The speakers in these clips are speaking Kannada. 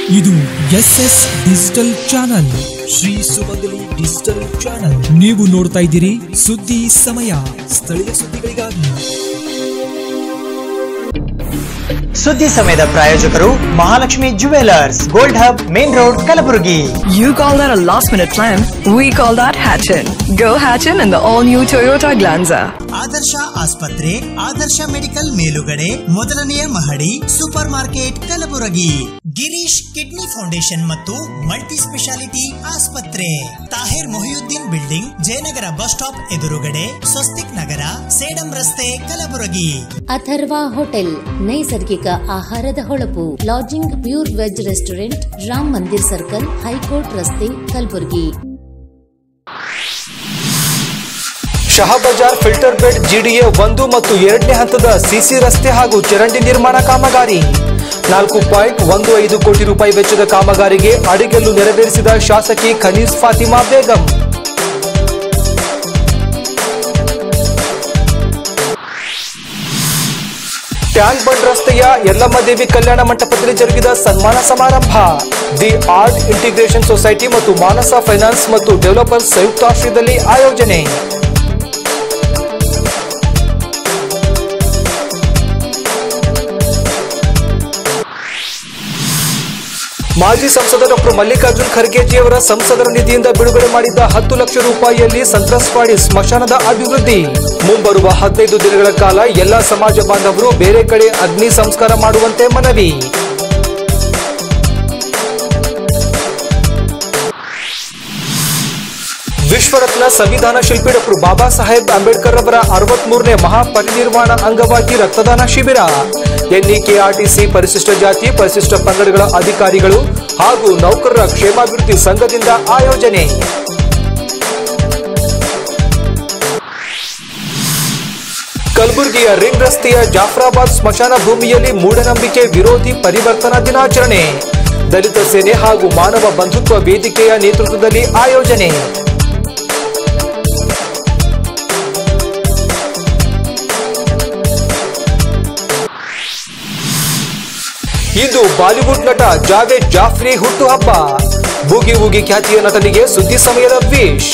ಇದು S S digital channel Shri Sumangali digital channel ನೀವು ನೋಡ್ತಾ ಇದ್ದೀರಿ ಸುದ್ದಿ ಸಮಯ ಸ್ಥಳೀಯ ಸುದ್ದಿಗಳಿಗಾಗಿ ಸುದ್ದಿ ಸಮಯದ ಪ್ರಾಯೋಜಕರು Mahalakshmi jewellers gold hub main road Kalaburagi You call that a last minute plan? We call that Hatchin. Go Hatchin in the all new Toyota Glanza. Adarsh ಆಸ್ಪತ್ರೆ ಆದರ್ಶ ಮೆಡಿಕಲ್ ಮೇಲುಗಡೆ ಮೊದಲನೆಯ ಮಹಡಿ super market Kalaburagi Girish kidney foundation ಮತ್ತು ಮಲ್ಟಿ ಸ್ಪೆಷಾಲಿಟಿ ಆಸ್ಪತ್ರೆ Tahir Mohiuddin building Jayanagar bus stop ಎದುರುಗಡೆ ಸ್ವಸ್ತಿಕ್ ನಗರ ಸೇಡಂ ರಸ್ತೆ ಕಲಬುರಗಿ ಅಥರ್ವ ಹೋಟೆಲ್ ನೈಸರ್ಗಿಕ ಆಹಾರದ ಹೊಳಪು lodging pure veg restaurant Ram Mandir circle high court ರಸ್ತೆ Kalaburagi Shahabazar filter bed GDA ಒಂದು ಮತ್ತು ಎರಡನೇ ಹಂತದ ಸಿಸಿ ರಸ್ತೆ ಹಾಗೂ ಚರಂಡಿ ನಿರ್ಮಾಣ ಕಾಮಗಾರಿ ನಾಲ್ಕು ಪಾಯಿಂಟ್ ಒಂದು ಐದು ಕೋಟಿ ರೂಪಾಯಿ ವೆಚ್ಚದ ಕಾಮಗಾರಿಗೆ ಅಡಿಗಲ್ಲು ನೆರವೇರಿಸಿದ ಶಾಸಕಿ ಖನೀಸ್ ಫಾತಿಮಾ ಬೇಗಂ ಟ್ಯಾಂಕ್ ಬಂಡ್ ರಸ್ತೆಯ ಯಲ್ಲಮ್ಮ ದೇವಿ ಕಲ್ಯಾಣ ಮಂಟಪದಲ್ಲಿ ಜರುಗಿದ ಸನ್ಮಾನ ಸಮಾರಂಭ ದಿ ಆರ್ಟ್ ಇಂಟಿಗ್ರೇಷನ್ ಸೊಸೈಟಿ ಮತ್ತು ಮಾನಸ ಫೈನಾನ್ಸ್ ಮತ್ತು ಡೆವಲಪರ್ಸ್ ಸಂಯುಕ್ತಾಶ್ರಯದಲ್ಲಿ ಆಯೋಜನೆ ಮಾಜಿ ಸಂಸದ ಡಾಕ್ಟರ್ ಮಲ್ಲಿಕಾರ್ಜುನ್ ಖರ್ಗೆಜಿಯವರ ಸಂಸದರ ನಿಧಿಯಿಂದ ಬಿಡುಗಡೆ ಮಾಡಿದ್ದ ಹತ್ತು ಲಕ್ಷ ರೂಪಾಯಿಯಲ್ಲಿ ಸಂತ್ರಸ್ವಾಡಿ ಸ್ಮಶಾನದ ಅಭಿವೃದ್ಧಿ ಮುಂಬರುವ ಹದಿನೈದು ದಿನಗಳ ಕಾಲ ಎಲ್ಲಾ ಸಮಾಜ ಬಾಂಧವರು ಬೇರೆ ಕಡೆ ಅಗ್ನಿ ಸಂಸ್ಕಾರ ಮಾಡುವಂತೆ ಮನವಿ ವಿಶ್ವರತ್ನ ಸಂವಿಧಾನ ಶಿಲ್ಪಿ ಡಾಕ್ಟರ್ ಬಾಬಾ ಸಾಹೇಬ್ ಅಂಬೇಡ್ಕರ್ ಅವರ ಅರವತ್ಮೂರನೇ ಮಹಾಪರಿನಿರ್ವಾಣ ಅಂಗವಾಗಿ ರಕ್ತದಾನ ಶಿಬಿರ ಎನ್ಇಕೆಆರ್ಟಿಸಿ ಪರಿಶಿಷ್ಟ ಜಾತಿ ಪರಿಶಿಷ್ಟ ಪಂಗಡಗಳ ಅಧಿಕಾರಿಗಳು ಹಾಗೂ ನೌಕರರ ಕ್ಷೇಮಾಭಿವೃದ್ಧಿ ಸಂಘದಿಂದ ಆಯೋಜನೆ ಕಲಬುರಗಿಯ ರಿಂಗ್ ರಸ್ತೆಯ ಜಾಫ್ರಾಬಾದ್ ಸ್ಮಶಾನ ಭೂಮಿಯಲ್ಲಿ ಮೂಢನಂಬಿಕೆ ವಿರೋಧಿ ಪರಿವರ್ತನಾ ದಿನಾಚರಣೆ ದಲಿತ ಸೇನೆ ಹಾಗೂ ಮಾನವ ಬಂಧುತ್ವ ವೇದಿಕೆಯ ನೇತೃತ್ವದಲ್ಲಿ ಆಯೋಜನೆ ಇಂದು ಬಾಲಿವುಡ್ ನಟ ಜಾವೇದ್ ಜಾಫ್ರಿ ಹುಟ್ಟುಹಬ್ಬ ಬೂಗಿ ಬೂಗಿ ಖ್ಯಾತಿಯ ನಟನಿಗೆ ಸುದ್ದಿ ಸಮಯದ ವಿಶ್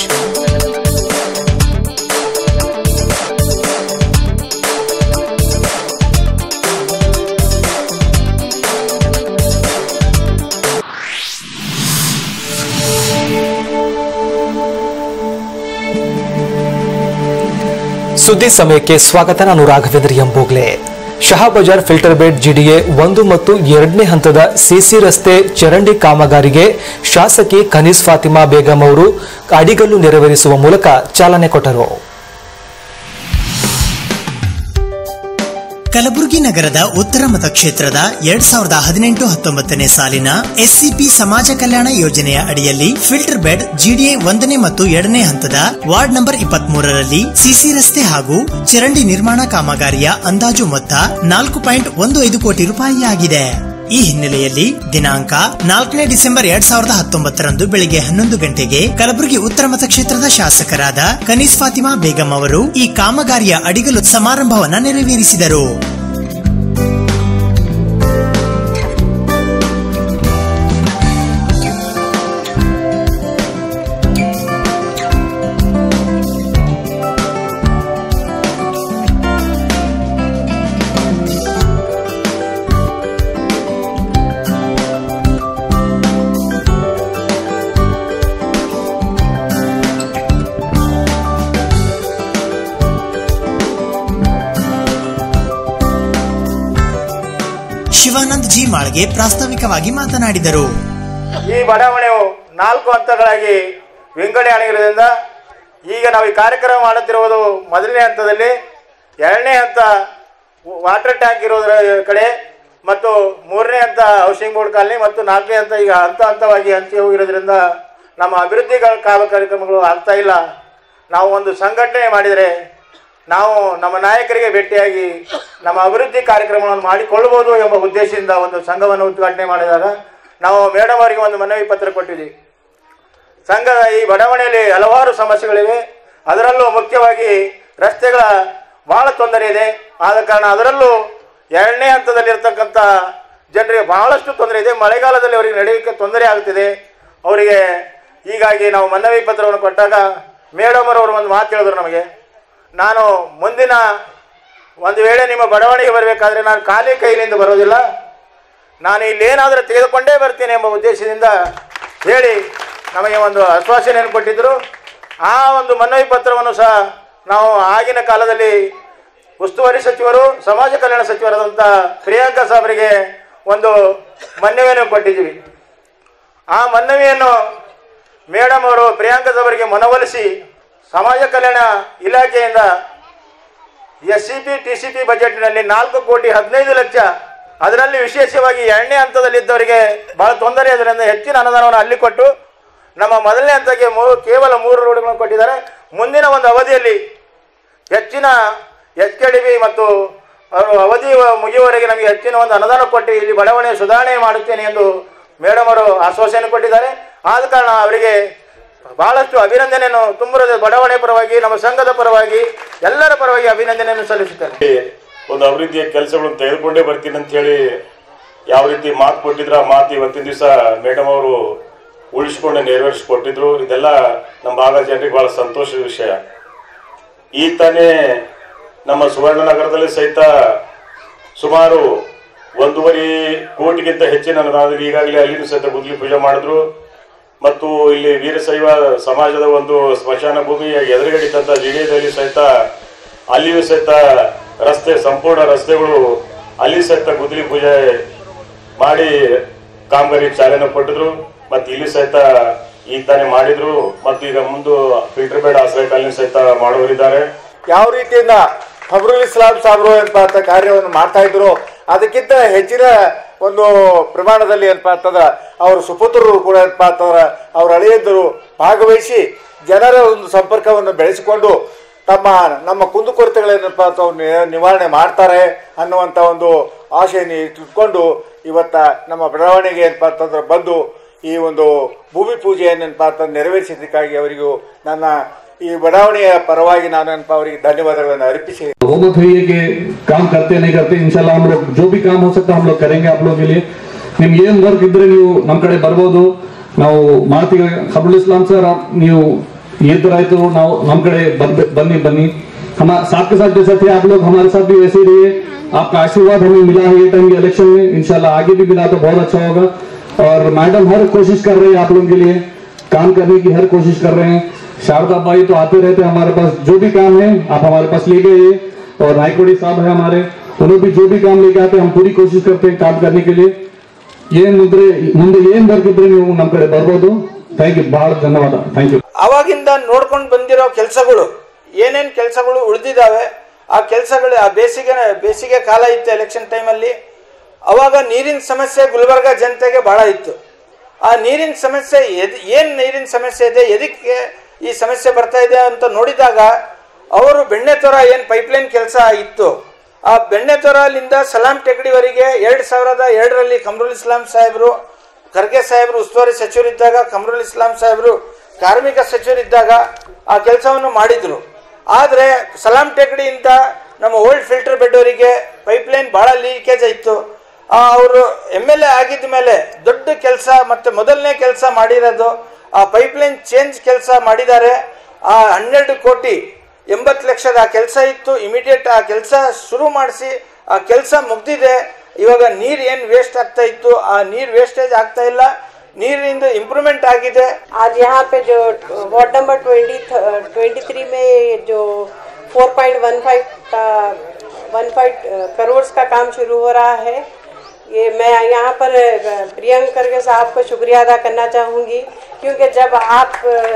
ಸುದ್ದಿ ಸಮಯಕ್ಕೆ ಸ್ವಾಗತ ನಾನು Raghavendra Embogle Shahabazar filter bed GDA ಒಂದು ಮತ್ತು ಎರಡನೇ ಹಂತದ ಸಿಸಿ ರಸ್ತೆ ಚರಂಡಿ ಕಾಮಗಾರಿಗೆ ಶಾಸಕಿ ಖನೀಸ್ ಫಾತಿಮಾ ಬೇಗಂ ಅವರು ಅಡಿಗಲ್ಲು ನೆರವೇರಿಸುವ ಮೂಲಕ ಚಾಲನೆ ಕೊಟ್ಟರು ಕಲಬುರಗಿ ನಗರದ ಉತ್ತರ ಮತಕ್ಷೇತ್ರದ ಎರಡ್ ಸಾವಿರದ ಹದಿನೆಂಟು ಹತ್ತೊಂಬತ್ತನೇ ಸಾಲಿನ ಎಸ್ಸಿಪಿ ಸಮಾಜ ಕಲ್ಯಾಣ ಯೋಜನೆಯ ಅಡಿಯಲ್ಲಿ ಫಿಲ್ಟರ್ ಬೆಡ್ ಜಿಡಿಎ ಒಂದನೇ ಮತ್ತು ಎರಡನೇ ಹಂತದ ವಾರ್ಡ್ ನಂಬರ್ ಇಪ್ಪತ್ತ್ ಮೂರರಲ್ಲಿ ಸಿಸಿ ರಸ್ತೆ ಹಾಗೂ ಚರಂಡಿ ನಿರ್ಮಾಣ ಕಾಮಗಾರಿಯ ಅಂದಾಜು ಮೊತ್ತ ನಾಲ್ಕು ಪಾಯಿಂಟ್ ಒಂದು ಐದು ಕೋಟಿ ರೂಪಾಯಿಯಾಗಿದೆ ಈ ಹಿನ್ನೆಲೆಯಲ್ಲಿ ದಿನಾಂಕ ನಾಲ್ಕನೇ ಡಿಸೆಂಬರ್ ಎರಡ್ ಸಾವಿರದ ಹತ್ತೊಂಬತ್ತರಂದು ಬೆಳಿಗ್ಗೆ ಹನ್ನೊಂದು ಗಂಟೆಗೆ ಕಲಬುರಗಿ ಉತ್ತರ ಮತಕ್ಷೇತ್ರದ ಶಾಸಕರಾದ ಕನೀಸ್ ಫಾತಿಮಾ ಬೇಗಂ ಅವರು ಈ ಕಾಮಗಾರಿಯ ಅಡಿಗಲು ಸಮಾರಂಭವನ್ನ ನೆರವೇರಿಸಿದರು ಶಿವಾನಂದ್ ಜಿ ಮಾಳ್ಗೆ ಪ್ರಾಸ್ತಾವಿಕವಾಗಿ ಮಾತನಾಡಿದರು ಈ ಬಡಾವಣೆಯು ನಾಲ್ಕು ಹಂತಗಳಾಗಿ ವಿಂಗಡಣೆ ಆಗಿರೋದ್ರಿಂದ ಈಗ ನಾವು ಈ ಕಾರ್ಯಕ್ರಮ ಮಾಡುತ್ತಿರುವುದು ಮೊದಲನೇ ಹಂತದಲ್ಲಿ ಎರಡನೇ ಹಂತ ವಾಟರ್ ಟ್ಯಾಂಕ್ ಇರೋದ್ರ ಕಡೆ ಮತ್ತು ಮೂರನೇ ಹಂತ ಹೌಸಿಂಗ್ ಬೋರ್ಡ್ ಕಾಲನಿ ಮತ್ತು ನಾಲ್ಕನೇ ಹಂತ ಈಗ ಹಂತ ಹಂತವಾಗಿ ಹಂಚಿ ಹೋಗಿರೋದ್ರಿಂದ ನಮ್ಮ ಅಭಿವೃದ್ಧಿ ಕಾಲ ಕಾರ್ಯಕ್ರಮಗಳು ಆಗ್ತಾ ಇಲ್ಲ ನಾವು ಒಂದು ಸಂಘಟನೆ ಮಾಡಿದರೆ ನಾವು ನಮ್ಮ ನಾಯಕರಿಗೆ ಭೇಟಿಯಾಗಿ ನಮ್ಮ ಅಭಿವೃದ್ಧಿ ಕಾರ್ಯಕ್ರಮಗಳನ್ನು ಮಾಡಿಕೊಳ್ಳಬಹುದು ಎಂಬ ಉದ್ದೇಶದಿಂದ ಒಂದು ಸಂಘವನ್ನು ಉದ್ಘಾಟನೆ ಮಾಡಿದಾಗ ನಾವು ಮೇಡಮ್ ಅವರಿಗೆ ಒಂದು ಮನವಿ ಪತ್ರ ಕೊಟ್ಟಿದ್ದೀವಿ ಸಂಘದ ಈ ಬಡಾವಣೆಯಲ್ಲಿ ಹಲವಾರು ಸಮಸ್ಯೆಗಳಿವೆ ಅದರಲ್ಲೂ ಮುಖ್ಯವಾಗಿ ರಸ್ತೆಗಳ ಬಹಳ ತೊಂದರೆ ಇದೆ ಆದ ಕಾರಣ ಅದರಲ್ಲೂ ಎರಡನೇ ಹಂತದಲ್ಲಿರ್ತಕ್ಕಂಥ ಜನರಿಗೆ ಬಹಳಷ್ಟು ತೊಂದರೆ ಇದೆ ಮಳೆಗಾಲದಲ್ಲಿ ಅವರಿಗೆ ನಡೆಯೋಕ್ಕೆ ತೊಂದರೆ ಆಗ್ತಿದೆ ಅವರಿಗೆ ಹೀಗಾಗಿ ನಾವು ಮನವಿ ಪತ್ರವನ್ನು ಕೊಟ್ಟಾಗ ಮೇಡಮ್ ಅವರು ಒಂದು ಮಾತು ಹೇಳಿದ್ರು ನಮಗೆ ನಾನು ಮುಂದಿನ ಒಂದು ವೇಳೆ ನಿಮ್ಮ ಬಡಾವಣೆಗೆ ಬರಬೇಕಾದ್ರೆ ನಾನು ಖಾಲಿ ಕೈಲಿಂದ ಬರೋದಿಲ್ಲ ನಾನು ಇಲ್ಲೇನಾದರೂ ತೆಗೆದುಕೊಂಡೇ ಬರ್ತೀನಿ ಎಂಬ ಉದ್ದೇಶದಿಂದ ಹೇಳಿ ನಮಗೆ ಒಂದು ಆಶ್ವಾಸನೆಯನ್ನು ಕೊಟ್ಟಿದ್ದರು ಆ ಒಂದು ಮನವಿ ಪತ್ರವನ್ನು ಸಹ ನಾವು ಆಗಿನ ಕಾಲದಲ್ಲಿ ಉಸ್ತುವಾರಿ ಸಚಿವರು ಸಮಾಜ ಕಲ್ಯಾಣ ಸಚಿವರಾದಂಥ ಪ್ರಿಯಾಂಕಾ ಸಾಬ್ರಿಗೆ ಒಂದು ಮನವಿಯನ್ನು ಕೊಟ್ಟಿದ್ದೀವಿ ಆ ಮನವಿಯನ್ನು ಮೇಡಮ್ ಅವರು ಪ್ರಿಯಾಂಕಾ ಸಾಬ್ರಿಗೆ ಮನವೊಲಿಸಿ ಸಮಾಜ ಕಲ್ಯಾಣ ಇಲಾಖೆಯಿಂದ S C P T C P ಬಜೆಟ್ನಲ್ಲಿ ನಾಲ್ಕು ಕೋಟಿ ಹದಿನೈದು ಲಕ್ಷ ಅದರಲ್ಲಿ ವಿಶೇಷವಾಗಿ ಎರಡನೇ ಹಂತದಲ್ಲಿದ್ದವರಿಗೆ ಬಹಳ ತೊಂದರೆ ಇದರಿಂದ ಹೆಚ್ಚಿನ ಅನುದಾನವನ್ನು ಅಲ್ಲಿ ಕೊಟ್ಟು ನಮ್ಮ ಮೊದಲನೇ ಹಂತಕ್ಕೆ ಮೂ ಕೇವಲ ಮೂರು ರೋಡ್ಗಳನ್ನು ಕೊಟ್ಟಿದ್ದಾರೆ ಮುಂದಿನ ಒಂದು ಅವಧಿಯಲ್ಲಿ ಹೆಚ್ಚಿನ ಎಚ್ ಕೆ ಡಿ ಬಿ ಮತ್ತು ಅವರು ಅವಧಿ ಮುಗಿಯುವವರೆಗೆ ನಮಗೆ ಹೆಚ್ಚಿನ ಒಂದು ಅನುದಾನ ಕೊಟ್ಟು ಇಲ್ಲಿ ಬಡಾವಣೆ ಸುಧಾರಣೆ ಮಾಡುತ್ತೇನೆ ಎಂದು ಮೇಡಮ್ ಅವರು ಆಶ್ವಾಸನೆ ಕೊಟ್ಟಿದ್ದಾರೆ ಆದ ಕಾರಣ ಅವರಿಗೆ ಬಹಳಷ್ಟು ಅಭಿನಂದನೆಯನ್ನು ತುಂಬರದ ಬಡಾವಣೆ ಪರವಾಗಿ ನಮ್ಮ ಸಂಘದ ಪರವಾಗಿ ಎಲ್ಲರ ಪರವಾಗಿ ಅಭಿನಂದನೆಯನ್ನು ಸಲ್ಲಿಸುತ್ತೇನೆ ಒಂದು ಅಭಿವೃದ್ಧಿಯ ಕೆಲಸಗಳನ್ನು ತೆಗೆದುಕೊಂಡೇ ಬರ್ತೀನಿ ಅಂತ ಹೇಳಿ ಯಾವ ರೀತಿ ಮಾತು ಕೊಟ್ಟಿದ್ರು ಆ ಮಾತು ಇವತ್ತಿನ ದಿವಸ ಮೇಡಮ್ ಅವರು ಉಳಿಸ್ಕೊಂಡು ನೆರವೇರಿಸಿಕೊಟ್ಟಿದ್ರು ಇದೆಲ್ಲ ನಮ್ಮ ಭಾಗದ ಜನರಿಗೆ ಬಹಳ ಸಂತೋಷದ ವಿಷಯ ಈ ತಾನೇ ನಮ್ಮ ಸುವರ್ಣನಗರದಲ್ಲಿ ಸಹಿತ ಸುಮಾರು ಒಂದೂವರೆ ಕೋಟಿಗಿಂತ ಹೆಚ್ಚಿನ ಅನುದಾನದಲ್ಲಿ ಈಗಾಗಲೇ ಅಲ್ಲಿನೂ ಸಹಿತ ಗುದ್ಲಿ ಪೂಜೆ ಮಾಡಿದ್ರು ಮತ್ತು ಇಲ್ಲಿ ವೀರಶೈವ ಸಮಾಜದ ಒಂದು ಸ್ಮಶಾನ ಭೂಮಿಯ ಎದುರುಗಡಿತಂತ ಜಿಡಿಯದಲ್ಲಿ ಸಹಿತ ಅಲ್ಲಿಯೂ ಸಹಿತ ರಸ್ತೆ ಸಂಪೂರ್ಣ ರಸ್ತೆಗಳು ಅಲ್ಲಿ ಸಹಿತ ಗುದ್ಲಿ ಪೂಜೆ ಮಾಡಿ ಕಾಮಗಾರಿ ಚಾಲನೆ ಕೊಟ್ಟಿದ್ರು ಮತ್ತು ಇಲ್ಲಿ ಸಹಿತ ಈಗ ತಾನೇ ಮಾಡಿದ್ರು ಮತ್ತು ಈಗ ಮುಂದೆ ಫಿಲ್ಟರ್ ಬೇಡ ಆಶ್ರಯ ಕಾಲನಿ ಸಹಿತ ಮಾಡೋರಿದ್ದಾರೆ ಯಾವ ರೀತಿಯಿಂದ ಫಬ್ರುಲ್ ಇಸ್ಲಾಂ ಸಾಬ್ರು ಅಂತ ಕಾರ್ಯವನ್ನು ಮಾಡ್ತಾ ಇದ್ರು ಅದಕ್ಕಿಂತ ಹೆಚ್ಚಿನ ಒಂದು ಪ್ರಮಾಣದಲ್ಲಿ ಏನಪ್ಪ ಅಂತಂದ್ರ ಅವ್ರ ಸುಪುತ್ರರು ಕೂಡ ಏನಪ್ಪ ಅಂತಂದ್ರ ಅವ್ರ ಅಳಿಯಂದರು ಭಾಗವಹಿಸಿ ಜನರ ಒಂದು ಸಂಪರ್ಕವನ್ನು ಬೆಳೆಸಿಕೊಂಡು ತಮ್ಮ ನಮ್ಮ ಕುಂದುಕೊರತೆಗಳೇನಪ್ಪ ಅಂತ ಅವ್ರು ನಿ- ನಿವಾರಣೆ ಮಾಡ್ತಾರೆ ಅನ್ನುವಂಥ ಒಂದು ಆಶೆಯನ್ನು ಇಟ್ಕೊಂಡು ಇವತ್ತ ನಮ್ಮ ಬೆಳವಣಿಗೆ ಏನಪ್ಪ ಅಂತಂದ್ರೆ ಬಂದು ಈ ಒಂದು ಭೂಮಿ ಪೂಜೆಯನ್ನೇನಪ್ಪ ಅಂತ ನೆರವೇರಿಸಿದ್ದಕ್ಕಾಗಿ ಅವರಿಗೂ ನನ್ನ ಈ ಬಡಾವಣೆಯ ಪರವಾಗಿ ನಾನು ಏನಪ್ಪ ಅವರಿಗೆ ಧನ್ಯವಾದಗಳನ್ನು ಅರ್ಪಿಸಿ वो मत हुई है कि काम करते नहीं करते इंशाल्लाह हम लोग जो भी काम हो सकता है हम लोग करेंगे आप लोगों के लिए ನಿಮ್ಗೆ ಏನ್ ವರ್ಕ್ ಇದ್ರೆ ನೀವು ನಮ್ಮ ಕಡೆ ಬರ್ಬೋದು ನಾವು ಮಾಡ್ತೀವಿ ಖಬರುಲ್ ಇಸ್ಲಾಂ ಸರ್ ನೀವು ये तरह तो ನಾವು ನಮ್ಮ ಕಡೆ ಬರ್ಬೆ- ಬನ್ನಿ ಬನ್ನಿ हम साथ के साथ जैसे थे आप लोग हमारे साथ भी वैसे ही रहिए आपका आशीर्वाद हमें मिला है ये टाइम के इलेक्शन में इंशाल्लाह आगे भी मिला तो बहुत अच्छा होगा और मैडम हर कोशिश कर रही है आप लोगों के लिए काम करने की हर कोशिश कर रहे हैं शारदा भाई तो आते रहते हैं हमारे पास जो भी काम है आप हमारे पास लेके आइए और रायकोड़ी साहब है हमारे उन्हें भी जो भी काम लेके आते हैं हम पूरी कोशिश करते हैं काम करने के लिए ಏನ್ ಮುಂದೆ ಮುಂದೆ ಏನ್ ಬರ್ತಿದ್ರೆ ನೀವು ನಮ್ಮ ಕಡೆ ಬರ್ಬೋದು ಥ್ಯಾಂಕ್ ಯು ಬಹಳ ಧನ್ಯವಾದ ಥ್ಯಾಂಕ್ ಯು ಅವಾಗಿಂದ ನೋಡ್ಕೊಂಡು ಬಂದಿರೋ ಕೆಲಸಗಳು ಏನೇನು ಕೆಲಸಗಳು ಉಳಿದಿದ್ದಾವೆ ಆ ಕೆಲಸಗಳು ಆ ಬೇಸಿಗೆ ಬೇಸಿಗೆ ಕಾಲ ಇತ್ತು ಎಲೆಕ್ಷನ್ ಟೈಮಲ್ಲಿ ಅವಾಗ ನೀರಿನ ಸಮಸ್ಯೆ ಗುಲ್ಬರ್ಗ ಜನತೆಗೆ ಭಾಳ ಇತ್ತು ಆ ನೀರಿನ ಸಮಸ್ಯೆ ಎದ್ ಏನು ನೀರಿನ ಸಮಸ್ಯೆ ಇದೆ ಎದಕ್ಕೆ ಈ ಸಮಸ್ಯೆ ಬರ್ತಾ ಇದೆ ಅಂತ ನೋಡಿದಾಗ ಅವರು ಬೆಣ್ಣೆತೊರ ಏನು ಪೈಪ್ಲೈನ್ ಕೆಲಸ ಇತ್ತು ಆ ಬೆಣ್ಣೆತೊರಲಿಂದ ಸಲಾಂ ಟೆಗಡಿವರೆಗೆ ಎರಡು ಸಾವಿರದ ಎರಡರಲ್ಲಿ ಕಮರುಲ್ ಇಸ್ಲಾಂ ಸಾಹೇಬರು ಖರ್ಗೆ ಸಾಹೇಬರು ಉಸ್ತುವಾರಿ ಸಚಿವರಿದ್ದಾಗ ಕಮರುಲ್ ಇಸ್ಲಾಂ ಸಾಹೇಬರು ಕಾರ್ಮಿಕ ಸಚಿವರಿದ್ದಾಗ ಆ ಕೆಲಸವನ್ನು ಮಾಡಿದ್ರು ಆದರೆ ಸಲಾಂ ಟೆಗಡಿಯಿಂದ ನಮ್ಮ ಓಲ್ಡ್ ಫಿಲ್ಟರ್ ಬೆಡ್ವರಿಗೆ ಪೈಪ್ಲೈನ್ ಭಾಳ ಲೀಕೇಜ್ ಇತ್ತು ಅವರು ಎಮ್ ಎಲ್ ಎ ಆಗಿದ್ದ ಮೇಲೆ ದೊಡ್ಡ ಕೆಲಸ ಮತ್ತು ಮೊದಲನೇ ಕೆಲಸ ಮಾಡಿರೋದು ಆ ಪೈಪ್ಲೈನ್ ಚೇಂಜ್ ಕೆಲಸ ಮಾಡಿದ್ದಾರೆ ಆ ಹನ್ನೆರಡು ಕೋಟಿ ಎಂಬತ್ತು ಲಕ್ಷದ ಆ ಕೆಲಸ ಇತ್ತು ಇಮಿಡಿಯೇಟ್ ಆ ಕೆಲಸ ಶುರು ಮಾಡಿಸಿ ಆ ಕೆಲಸ ಮುಗ್ದಿದೆ ಇವಾಗ ನೀರು ಏನು ವೇಸ್ಟ್ ಆಗ್ತಾ ಇತ್ತು ಆ ನೀರು ವೇಸ್ಟೇಜ್ ಆಗ್ತಾ ಇಲ್ಲ ನೀರಿನಿಂದ ಇಂಪ್ರೂವ್ಮೆಂಟ್ ಆಗಿದೆ आज यहाँ पे जो ward number twenty twenty three में जो फोर पॉइंट वन फाइव का वन फाइव करोड़ का काम शुरू हो रहा है ये मैं यहाँ पर अ, प्रियंक करके साहब को शुक्रिया अदा करना चाहूँगी क्योंकि जब आप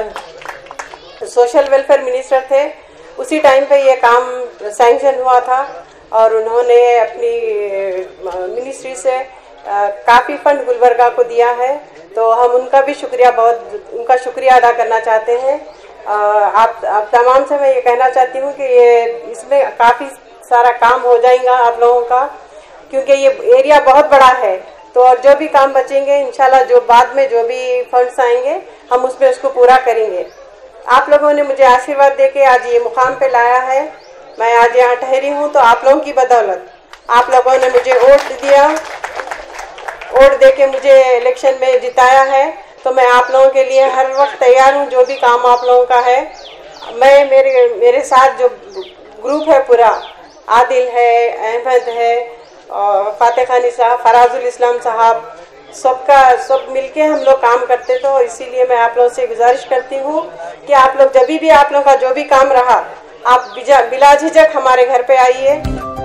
अ, सोशल वेलफेयर मिनिस्टर थे उसी टाइम पे ये काम सैंक्शन हुआ था और उन्होंने अपनी अ, मिनिस्ट्री से अ, काफ़ी फंड गुलबर्गा को दिया है तो हम उनका भी शुक्रिया बहुत उनका शुक्रिया अदा करना चाहते हैं अ, आप आप तमाम से मैं ये कहना चाहती हूँ कि ये इसमें काफ़ी सारा काम हो जाएगा आप लोगों का क्योंकि ये एरिया बहुत बड़ा है तो और जो भी काम बचेंगे इंशाल्लाह जो बाद में जो भी फंड्स आएंगे हम उसमें उसको पूरा करेंगे आप लोगों ने मुझे आशीर्वाद दे के आज ये मुकाम पे लाया है मैं आज यहाँ ठहरी हूँ तो आप लोगों की बदौलत आप लोगों ने मुझे वोट दिया वोट दे के मुझे इलेक्शन में जिताया है तो मैं आप लोगों के लिए हर वक्त तैयार हूँ जो भी काम आप लोगों का है मैं मेरे मेरे साथ जो ग्रुप है पूरा आदिल है अहमद है और फातेह खानी साहब फराजुल इस्लाम साहब सबका सब मिलके हम लोग काम करते तो इसीलिए मैं आप लोगों से गुजारिश करती हूँ कि आप लोग जब भी आप लोग का जो भी काम रहा आप बिजा बिला झिझक हमारे घर पे आइए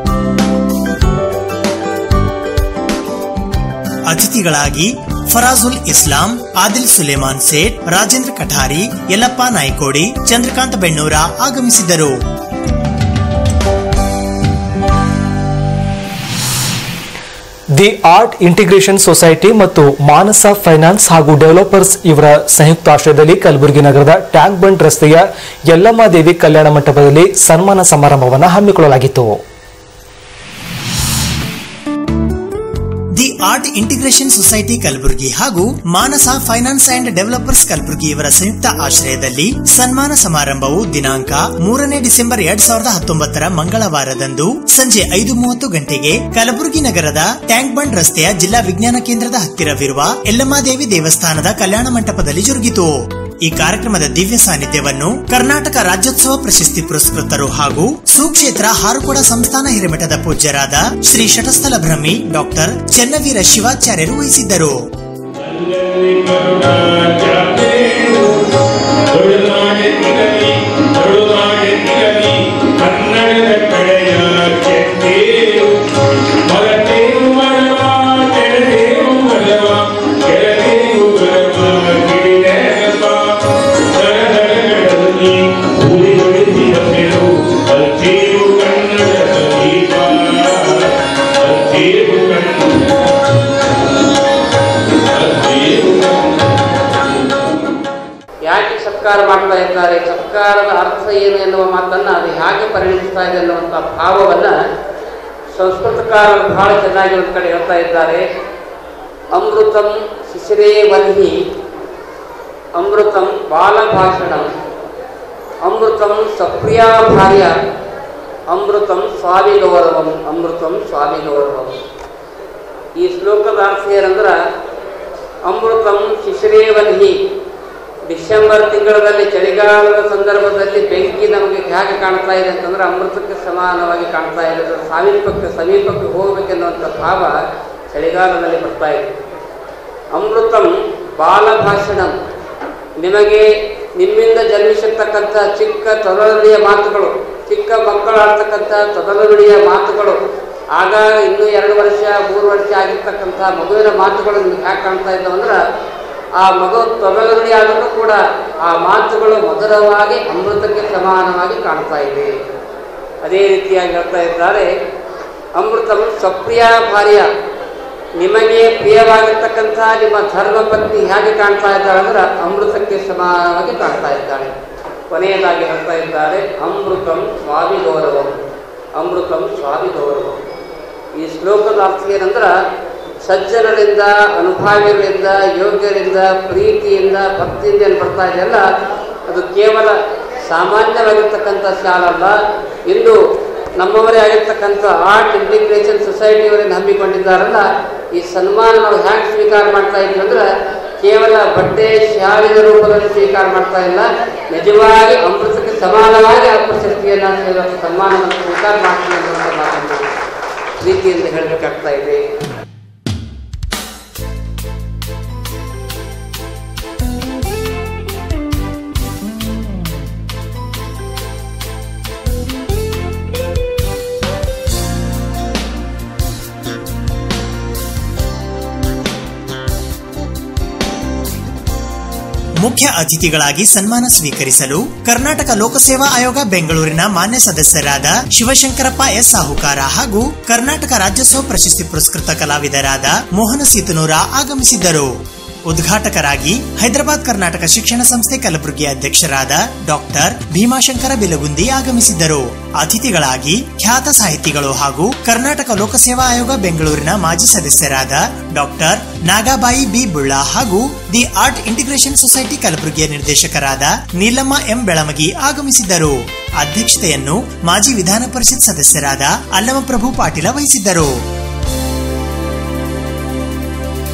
ಅತಿಥಿಗಳಾಗಿ ಫರಾಜುಲ್ ಇಸ್ಲಾಂ ಆದಿಲ್ ಸುಲೇಮಾನ್ ಸೇಠ್ ರಾಜೇಂದ್ರ ಕಠಾರಿ ಯಲ್ಲಪ್ಪ ನಾಯ್ಕೋಡಿ ಚಂದ್ರಕಾಂತ್ ಬೆಣ್ಣೂರ ಆಗಮಿಸಿದ್ದರು ದಿ ಆರ್ಟ್ ಇಂಟಿಗ್ರೇಷನ್ ಸೊಸೈಟಿ ಮತ್ತು ಮಾನಸ ಫೈನಾನ್ಸ್ ಹಾಗೂ ಡೆವಲಪರ್ಸ್ ಇವರ ಸಂಯುಕ್ತ ಆಶ್ರಯದಲ್ಲಿ ಕಲಬುರಗಿ ನಗರದ ಟ್ಯಾಂಕ್ ಬಂಡ್ ರಸ್ತೆಯ ಯಲ್ಲಮ್ಮ ದೇವಿ ಕಲ್ಯಾಣ ಮಂಟಪದಲ್ಲಿ ಸನ್ಮಾನ ಸಮಾರಂಭವನ್ನು ಹಮ್ಮಿಕೊಳ್ಳಲಾಗಿತ್ತು the art integration society Kalaburagi ಹಾಗೂ Manasa finance and developers Kalaburagi ಇವರ ಸಂಯುಕ್ತ ಆಶ್ರಯದಲ್ಲಿ ಸನ್ಮಾನ ಸಮಾರಂಭವು ದಿನಾಂಕ ಮೂರನೇ ಡಿಸೆಂಬರ್ ಎರಡ್ ಸಾವಿರದ ಹತ್ತೊಂಬತ್ತರ ಮಂಗಳವಾರದಂದು ಸಂಜೆ ಐದು ಮೂವತ್ತು ಗಂಟೆಗೆ ಕಲಬುರಗಿ ನಗರದ ಟ್ಯಾಂಕ್ ಬಂಡ್ ರಸ್ತೆಯ ಜಿಲ್ಲಾ ವಿಜ್ಞಾನ ಕೇಂದ್ರದ ಹತ್ತಿರವಿರುವ ಯಲ್ಲಮ್ಮಾದೇವಿ ದೇವಸ್ಥಾನದ ಕಲ್ಯಾಣ ಮಂಟಪದಲ್ಲಿ ಜರುಗಿತು ಈ ಕಾರ್ಯಕ್ರಮದ ದಿವ್ಯ ಸಾನ್ನಿಧ್ಯವನ್ನು ಕರ್ನಾಟಕ ರಾಜ್ಯೋತ್ಸವ ಪ್ರಶಸ್ತಿ ಪುರಸ್ಕೃತರು ಹಾಗೂ ಸುಕ್ಷೇತ್ರ ಹಾರುಕೋಡ ಸಂಸ್ಥಾನ ಹಿರೇಮಠದ ಪೂಜ್ಯರಾದ ಶ್ರೀ ಶಟಸ್ಥಲ ಬ್ರಹ್ಮಿ ಡಾಕ್ಟರ್ ಚೆನ್ನವೀರ ಶಿವಾಚಾರ್ಯರು ವಹಿಸಿದ್ದರು ಯಾಕೆ ಸತ್ಕಾರ ಮಾಡ್ತಾ ಇದ್ದಾರೆ ಸತ್ಕಾರದ ಅರ್ಥ ಏನು ಎನ್ನುವ ಮಾತನ್ನು ಅದು ಹೇಗೆ ಪರಿಣಮಿಸ್ತಾ ಇದೆ ಅನ್ನುವಂಥ ಭಾವವನ್ನು ಸಂಸ್ಕೃತಕಾರರು ಬಹಳ ಚೆನ್ನಾಗಿ ಒಂದು ಕಡೆ ಹೇಳ್ತಾ ಇದ್ದಾರೆ ಅಮೃತಂ ಶಿಶಿರೇ ವನ್ಹಿ ಅಮೃತಂ ಬಾಲಭಾಷಣಂ ಅಮೃತಂ ಸಪ್ರಿಯಾ ಭಾರ್ಯ ಅಮೃತಂ ಸ್ವಾಮಿ ಗೌರವಂ ಅಮೃತಂ ಸ್ವಾಮಿ ಗೌರವಂ ಈ ಶ್ಲೋಕದ ಅರ್ಥ ಏನಂದ್ರೆ ಅಮೃತಂ ಶಿಶಿರೇ ವನ್ಹಿ ಡಿಸೆಂಬರ್ ತಿಂಗಳಲ್ಲಿ ಚಳಿಗಾಲದ ಸಂದರ್ಭದಲ್ಲಿ ಬೆಂಕಿ ನಮಗೆ ಹೇಗೆ ಕಾಣ್ತಾ ಇದೆ ಅಂತಂದ್ರೆ ಅಮೃತಕ್ಕೆ ಸಮಾನವಾಗಿ ಕಾಣ್ತಾ ಇದೆ ಅದರ ಸಮೀಪಕ್ಕೆ ಸಮೀಪಕ್ಕೆ ಹೋಗಬೇಕೆನ್ನುವಂಥ ಭಾವ ಚಳಿಗಾಲದಲ್ಲಿ ಬರ್ತಾ ಇದೆ ಅಮೃತಂ ಬಾಲಭಾಷಣಂ ನಿಮಗೆ ನಿಮ್ಮಿಂದ ಜನ್ಮಿಸಿರ್ತಕ್ಕಂಥ ಚಿಕ್ಕ ತೊದಲುಡಿಯ ಮಾತುಗಳು ಚಿಕ್ಕ ಮಕ್ಕಳು ಆಡ್ತಕ್ಕಂಥ ತೊದಲುಡಿಯ ಮಾತುಗಳು ಆಗ ಇನ್ನೂ ಎರಡು ವರ್ಷ ಮೂರು ವರ್ಷ ಆಗಿರ್ತಕ್ಕಂಥ ಮಗುವಿನ ಮಾತುಗಳು ನಿಮ್ಗೆ ಹ್ಯಾಕೆ ಕಾಣ್ತಾ ಇದ್ದಾವಂದ್ರೆ ಆ ಮಗು ತೊದಲುಡಿ ಆದರೂ ಕೂಡ ಆ ಮಾತುಗಳು ಮಧುರವಾಗಿ ಅಮೃತಕ್ಕೆ ಸಮಾನವಾಗಿ ಕಾಣ್ತಾ ಇದೆ ಅದೇ ರೀತಿಯಾಗಿ ಹೇಳ್ತಾ ಇದ್ದಾರೆ ಅಮೃತಂ ಸಪ್ರಿಯ ಭಾರ್ಯ ನಿಮಗೆ ಪ್ರಿಯವಾಗಿರ್ತಕ್ಕಂಥ ನಿಮ್ಮ ಧರ್ಮಪತ್ನಿ ಹೇಗೆ ಕಾಣ್ತಾ ಇದ್ದಾಳೆ ಅಂದ್ರೆ ಅಮೃತಕ್ಕೆ ಸಮಾನವಾಗಿ ಕಾಣ್ತಾ ಇದ್ದಾಳೆ ಕೊನೆಯದಾಗಿ ಹೇಳ್ತಾ ಇದ್ದಾರೆ ಅಮೃತಂ ಸ್ವಾಮಿ ಗೌರವಂ ಅಮೃತಂ ಸ್ವಾಮಿ ಗೌರವಂ ಈ ಶ್ಲೋಕದ ಅರ್ಥ ಏನಂದ್ರೆ ಸಜ್ಜನರಿಂದ ಅನುಭಾವಿಗಳಿಂದ ಯೋಗ್ಯರಿಂದ ಪ್ರೀತಿಯಿಂದ ಭಕ್ತಿಯಿಂದ ಏನು ಬರ್ತಾ ಇದೆಯಲ್ಲ ಅದು ಕೇವಲ ಸಾಮಾನ್ಯವಾಗಿರ್ತಕ್ಕಂಥ ಶಾಲಲ್ಲ ಇಂದು ನಮ್ಮವರೇ ಆಗಿರ್ತಕ್ಕಂಥ ಆರ್ಟ್ ಇಂಟಿಗ್ರೇಷನ್ ಸೊಸೈಟಿಯವರನ್ನು ಹಮ್ಮಿಕೊಂಡಿದ್ದಾರಲ್ಲ ಈ ಸನ್ಮಾನ ನಾವು ಹ್ಯಾಂಗೆ ಸ್ವೀಕಾರ ಮಾಡ್ತಾ ಇದ್ದೀವಿ ಅಂದ್ರೆ ಕೇವಲ ಬಟ್ಟೆ ಶಾಲಿನ ರೂಪದಲ್ಲಿ ಸ್ವೀಕಾರ ಮಾಡ್ತಾ ಇಲ್ಲ ನಿಜವಾಗಿ ಅಮೃತಕ್ಕೆ ಸಮಾನವಾಗಿ ಆ ಪ್ರಶಸ್ತಿಯನ್ನು ಸನ್ಮಾನವನ್ನು ಸ್ವೀಕಾರ ಮಾಡ್ತೀನಿ ಅನ್ನುವಂಥ ಮಾತನ್ನು ಪ್ರೀತಿಯಿಂದ ಹೇಳಬೇಕಾಗ್ತಾ ಇದೆ ಮುಖ್ಯ ಅತಿಥಿಗಳಾಗಿ ಸನ್ಮಾನ ಸ್ವೀಕರಿಸಲು ಕರ್ನಾಟಕ ಲೋಕಸೇವಾ ಆಯೋಗ ಬೆಂಗಳೂರಿನ ಮಾನ್ಯ ಸದಸ್ಯರಾದ ಶಿವಶಂಕರಪ್ಪ ಎಸ್ ಸಾಹುಕಾರ ಹಾಗೂ ಕರ್ನಾಟಕ ರಾಜ್ಯೋತ್ಸವ ಪ್ರಶಸ್ತಿ ಪುರಸ್ಕೃತ ಕಲಾವಿದರಾದ ಮೋಹನ ಸೀತನೂರ ಆಗಮಿಸಿದ್ದರು ಉದ್ಘಾಟಕರಾಗಿ ಹೈದರಾಬಾದ್ ಕರ್ನಾಟಕ ಶಿಕ್ಷಣ ಸಂಸ್ಥೆ ಕಲಬುರಗಿ ಅಧ್ಯಕ್ಷರಾದ ಡಾಕ್ಟರ್ ಭೀಮಾಶಂಕರ ಬೆಲಗುಂದಿ ಆಗಮಿಸಿದ್ದರು ಅತಿಥಿಗಳಾಗಿ ಖ್ಯಾತ ಸಾಹಿತಿಗಳು ಹಾಗೂ ಕರ್ನಾಟಕ ಲೋಕಸೇವಾ ಆಯೋಗ ಬೆಂಗಳೂರಿನ ಮಾಜಿ ಸದಸ್ಯರಾದ ಡಾಕ್ಟರ್ ನಾಗಾಬಾಯಿ ಬಿ ಬುಳ್ಳ ಹಾಗೂ ದಿ ಆರ್ಟ್ ಇಂಟಿಗ್ರೇಷನ್ ಸೊಸೈಟಿ ಕಲಬುರಗಿಯ ನಿರ್ದೇಶಕರಾದ ನೀಲಮ್ಮ ಎಂ ಬೆಳಮಗಿ ಆಗಮಿಸಿದ್ದರು ಅಧ್ಯಕ್ಷತೆಯನ್ನು ಮಾಜಿ ವಿಧಾನ ಪರಿಷತ್ ಸದಸ್ಯರಾದ ಅಲ್ಲಮಪ್ರಭು ಪಾಟೀಲ ವಹಿಸಿದ್ದರು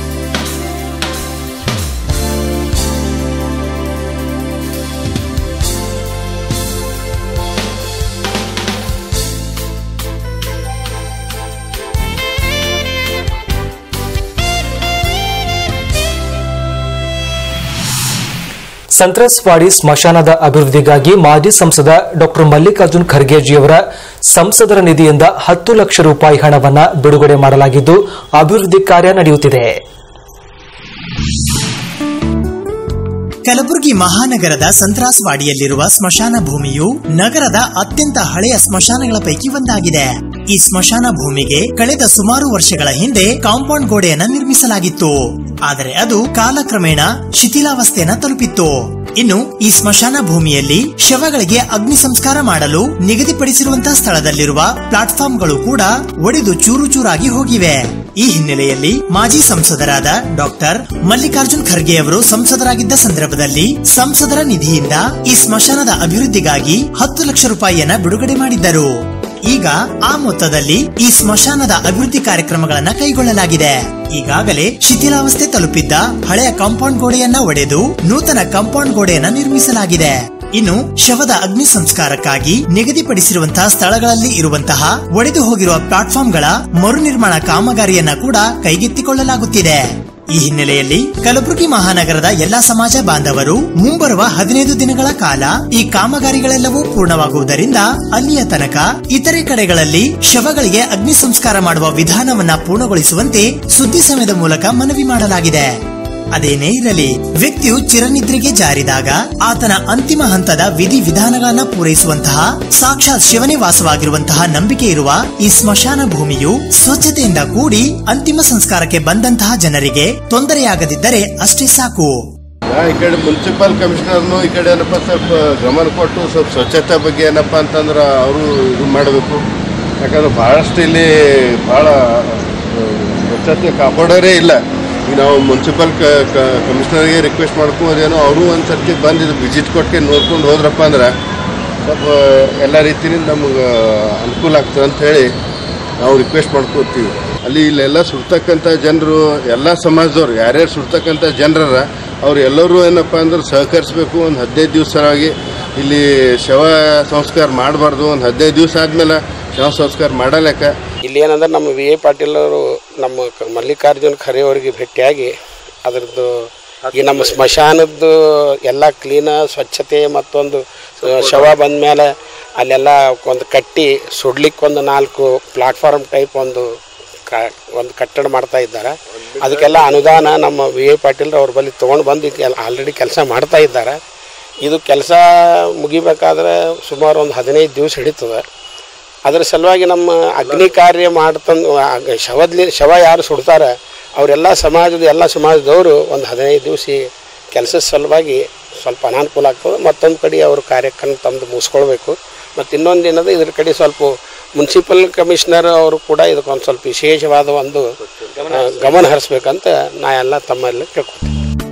ಸಂತ್ರಸ್ವಾಡಿ ಸ್ಮಶಾನದ ಅಭಿವೃದ್ಧಿಗಾಗಿ ಮಾಜಿ ಸಂಸದ ಡಾಕ್ಟರ್ ಮಲ್ಲಿಕಾರ್ಜುನ್ ಖರ್ಗೆಜಿಯವರ ಸಂಸದರ ನಿಧಿಯಿಂದ ಹತ್ತು ಲಕ್ಷ ರೂಪಾಯಿ ಹಣವನ್ನು ಬಿಡುಗಡೆ ಮಾಡಲಾಗಿದ್ದು ಅಭಿವೃದ್ಧಿ ಕಾರ್ಯ ನಡೆಯುತ್ತಿದೆ ಕಲಬುರಗಿ ಮಹಾನಗರದ ಸಂತ್ರಾಸ್ವಾಡಿಯಲ್ಲಿರುವ ಸ್ಮಶಾನ ಭೂಮಿಯು ನಗರದ ಅತ್ಯಂತ ಹಳೆಯ ಸ್ಮಶಾನಗಳ ಪೈಕಿ ಒಂದಾಗಿದೆ ಈ ಸ್ಮಶಾನ ಭೂಮಿಗೆ ಕಳೆದ ಸುಮಾರು ವರ್ಷಗಳ ಹಿಂದೆ ಕಾಂಪೌಂಡ್ ಗೋಡೆಯನ್ನ ನಿರ್ಮಿಸಲಾಗಿತ್ತು ಆದರೆ ಅದು ಕಾಲಕ್ರಮೇಣ ಶಿಥಿಲಾವಸ್ಥೆಯನ್ನ ತಲುಪಿತ್ತು ಇನ್ನು ಈ ಸ್ಮಶಾನ ಭೂಮಿಯಲ್ಲಿ ಶವಗಳಿಗೆ ಅಗ್ನಿ ಸಂಸ್ಕಾರ ಮಾಡಲು ನಿಗದಿಪಡಿಸಿರುವಂತಹ ಸ್ಥಳದಲ್ಲಿರುವ ಪ್ಲಾಟ್ಫಾರ್ಮ್ಗಳು ಕೂಡ ಒಡೆದು ಚೂರು ಚೂರಾಗಿ ಹೋಗಿವೆ ಈ ಹಿನ್ನೆಲೆಯಲ್ಲಿ ಮಾಜಿ ಸಂಸದರಾದ ಡಾಕ್ಟರ್ ಮಲ್ಲಿಕಾರ್ಜುನ್ ಖರ್ಗೆ ಅವರು ಸಂಸದರಾಗಿದ್ದ ಸಂದರ್ಭದಲ್ಲಿ ಸಂಸದರ ನಿಧಿಯಿಂದ ಈ ಸ್ಮಶಾನದ ಅಭಿವೃದ್ಧಿಗಾಗಿ ಹತ್ತು ಲಕ್ಷ ರೂಪಾಯಿಯನ್ನ ಬಿಡುಗಡೆ ಮಾಡಿದ್ದರು ಈಗ ಆ ಮೊತ್ತದಲ್ಲಿ ಈ ಸ್ಮಶಾನದ ಅಭಿವೃದ್ಧಿ ಕಾರ್ಯಕ್ರಮಗಳನ್ನ ಕೈಗೊಳ್ಳಲಾಗಿದೆ ಈಗಾಗಲೇ ಶಿಥಿಲಾವಸ್ಥೆ ತಲುಪಿದ್ದ ಹಳೆಯ ಕಾಂಪೌಂಡ್ ಗೋಡೆಯನ್ನ ಒಡೆದು ನೂತನ ಕಾಂಪೌಂಡ್ ಗೋಡೆಯನ್ನ ನಿರ್ಮಿಸಲಾಗಿದೆ ಇನ್ನು ಶವದ ಅಗ್ನಿ ಸಂಸ್ಕಾರಕ್ಕಾಗಿ ನಿಗದಿಪಡಿಸಿರುವಂತಹ ಸ್ಥಳಗಳಲ್ಲಿ ಇರುವಂತಹ ಒಡೆದು ಹೋಗಿರುವ ಪ್ಲಾಟ್ಫಾರ್ಮ್ಗಳ ಮರು ನಿರ್ಮಾಣ ಕಾಮಗಾರಿಯನ್ನ ಕೂಡ ಕೈಗೆತ್ತಿಕೊಳ್ಳಲಾಗುತ್ತಿದೆ ಈ ಹಿನ್ನೆಲೆಯಲ್ಲಿ ಕಲಬುರಗಿ ಮಹಾನಗರದ ಎಲ್ಲಾ ಸಮಾಜ ಬಾಂಧವರು ಮುಂಬರುವ ಹದಿನೈದು ದಿನಗಳ ಕಾಲ ಈ ಕಾಮಗಾರಿಗಳೆಲ್ಲವೂ ಪೂರ್ಣವಾಗುವುದರಿಂದ ಅಲ್ಲಿಯ ತನಕ ಇತರೆ ಕಡೆಗಳಲ್ಲಿ ಶವಗಳಿಗೆ ಅಗ್ನಿ ಸಂಸ್ಕಾರ ಮಾಡುವ ವಿಧಾನವನ್ನ ಪೂರ್ಣಗೊಳಿಸುವಂತೆ ಸುದ್ದಿ ಸಮಯದ ಮೂಲಕ ಮನವಿ ಮಾಡಲಾಗಿದೆ ಅದೇನೇ ಇರಲಿ ವ್ಯಕ್ತಿಯು ಚಿರನಿದ್ರೆಗೆ ಜಾರಿದಾಗ ಆತನ ಅಂತಿಮ ಹಂತದ ವಿಧಿ ವಿಧಾನಗಳನ್ನ ಪೂರೈಸುವಂತಹ ಸಾಕ್ಷಾತ್ ಶಿವನೇ ವಾಸವಾಗಿರುವಂತಹ ನಂಬಿಕೆ ಇರುವ ಈ ಸ್ಮಶಾನ ಭೂಮಿಯು ಸ್ವಚ್ಛತೆಯಿಂದ ಕೂಡಿ ಅಂತಿಮ ಸಂಸ್ಕಾರಕ್ಕೆ ಬಂದಂತಹ ಜನರಿಗೆ ತೊಂದರೆಯಾಗದಿದ್ದರೆ ಅಷ್ಟೇ ಸಾಕು ಈ ಕಡೆ ಮುನ್ಸಿಪಲ್ ಕಮಿಷನರ್ನು ಈ ಕಡೆ ಏನಪ್ಪ ಸ್ವಲ್ಪ ಗಮನ ಕೊಟ್ಟು ಸ್ವಲ್ಪ ಸ್ವಚ್ಛತೆ ಬಗ್ಗೆ ಏನಪ್ಪ ಅಂತಂದ್ರೆ ಅವರು ಇದು ಮಾಡಬೇಕು ಯಾಕಂದ್ರೆ ಭಾಳಷ್ಟು ಇಲ್ಲಿ ಭಾಳ ಸ್ವಚ್ಛತೆ ಕಾಪಾಡೋರೇ ಇಲ್ಲ ಈಗ ನಾವು ಮುನ್ಸಿಪಲ್ ಕಮಿಷನರ್ಗೆ ರಿಕ್ವೆಸ್ಟ್ ಮಾಡ್ಕೋದೇನೋ ಅವರು ಒಂದು ಸರ್ತಿ ಬಂದು ಇದು ವಿಸಿಟ್ ಕೊಟ್ಟು ನೋಡ್ಕೊಂಡು ಹೋದ್ರಪ್ಪ ಅಂದ್ರೆ ಸ್ವಲ್ಪ ಎಲ್ಲ ರೀತಿಯಿಂದ ನಮಗೆ ಅನುಕೂಲ ಆಗ್ತದೆ ಅಂತ ಹೇಳಿ ನಾವು ರಿಕ್ವೆಸ್ಟ್ ಮಾಡ್ಕೋತೀವಿ ಅಲ್ಲಿ ಇಲ್ಲೆಲ್ಲ ಸುಡ್ತಕ್ಕಂಥ ಜನರು ಎಲ್ಲ ಸಮಾಜದವ್ರು ಯಾರ್ಯಾರು ಸುಡ್ತಕ್ಕಂಥ ಜನರರ ಅವ್ರು ಎಲ್ಲರೂ ಏನಪ್ಪ ಅಂದ್ರೆ ಸಹಕರಿಸಬೇಕು ಒಂದು ಹದಿನೈದು ದಿವಸವಾಗಿ ಇಲ್ಲಿ ಶವ ಸಂಸ್ಕಾರ ಮಾಡಬಾರ್ದು ಒಂದು ಹದಿನೈದು ದಿವಸ ಆದಮೇಲೆ ಶವ ಸಂಸ್ಕಾರ ಮಾಡಲೇಕ ಇಲ್ಲಿ ಏನಂದ್ರೆ ನಮ್ಮ ವಿ ಎ ಪಾಟೀಲ್ ಅವರು ನಮ್ಮ ಕ- ಮಲ್ಲಿಕಾರ್ಜುನ್ ಖರೆ ಅವರಿಗೆ ಭೇಟಿಯಾಗಿ ಅದರದ್ದು ಈ ನಮ್ಮ ಸ್ಮಶಾನದ್ದು ಎಲ್ಲ ಕ್ಲೀನ ಸ್ವಚ್ಛತೆ ಮತ್ತೊಂದು ಆ, ಶವ ಬಂದ ಮೇಲೆ ಅಲ್ಲೆಲ್ಲ ಒಂದು ಕಟ್ಟಿ ಸುಡ್ಲಿಕ್ಕೆ ಒಂದು ನಾಲ್ಕು ಪ್ಲಾಟ್ಫಾರ್ಮ್ ಟೈಪ್ ಒಂದು ಕ ಒಂದು ಕಟ್ಟಡ ಮಾಡ್ತಾ ಇದ್ದಾರೆ ಅದಕ್ಕೆಲ್ಲ ಅನುದಾನ ನಮ್ಮ ವಿ ಎ ಪಾಟೀಲ್ ಅವ್ರ ಬಳಿ ತೊಗೊಂಡು ಬಂದು ಆಲ್ರೆಡಿ ಕೆಲಸ ಮಾಡ್ತಾ ಇದ್ದಾರೆ ಇದು ಕೆಲಸ ಮುಗಿಬೇಕಾದ್ರೆ ಸುಮಾರು ಒಂದು ಹದಿನೈದು ದಿವಸ ಹಿಡಿತದೆ ಅದರ ಸಲುವಾಗಿ ನಮ್ಮ ಅಗ್ನಿ ಕಾರ್ಯ ಮಾಡ್ತಂದು ಶವದ್ಲಿ ಶವ ಯಾರು ಸುಡ್ತಾರೆ ಅವರೆಲ್ಲ ಸಮಾಜದ ಎಲ್ಲ ಸಮಾಜದವರು ಒಂದು ಹದಿನೈದು ದಿವಸ ಕೆಲಸದ ಸಲುವಾಗಿ ಸ್ವಲ್ಪ ಅನಾನುಕೂಲ ಆಗ್ತದೆ ಮತ್ತೊಂದು ಕಡೆ ಅವ್ರ ಕಾರ್ಯಕ್ರಮ ತಮ್ಮದು ಮುಗಿಸ್ಕೊಳ್ಬೇಕು ಮತ್ತು ಇನ್ನೊಂದು ಏನದು ಇದ್ರ ಕಡೆ ಸ್ವಲ್ಪ ಮುನ್ಸಿಪಲ್ ಕಮಿಷನರ್ ಅವರು ಕೂಡ ಇದಕ್ಕೊಂದು ಸ್ವಲ್ಪ ವಿಶೇಷವಾದ ಒಂದು ಆ, ಗಮನ ಹರಿಸ್ಬೇಕಂತ ನಾ ಎಲ್ಲ ತಮ್ಮಲ್ಲಿ ಕೇಳ್ಕೊತೀನಿ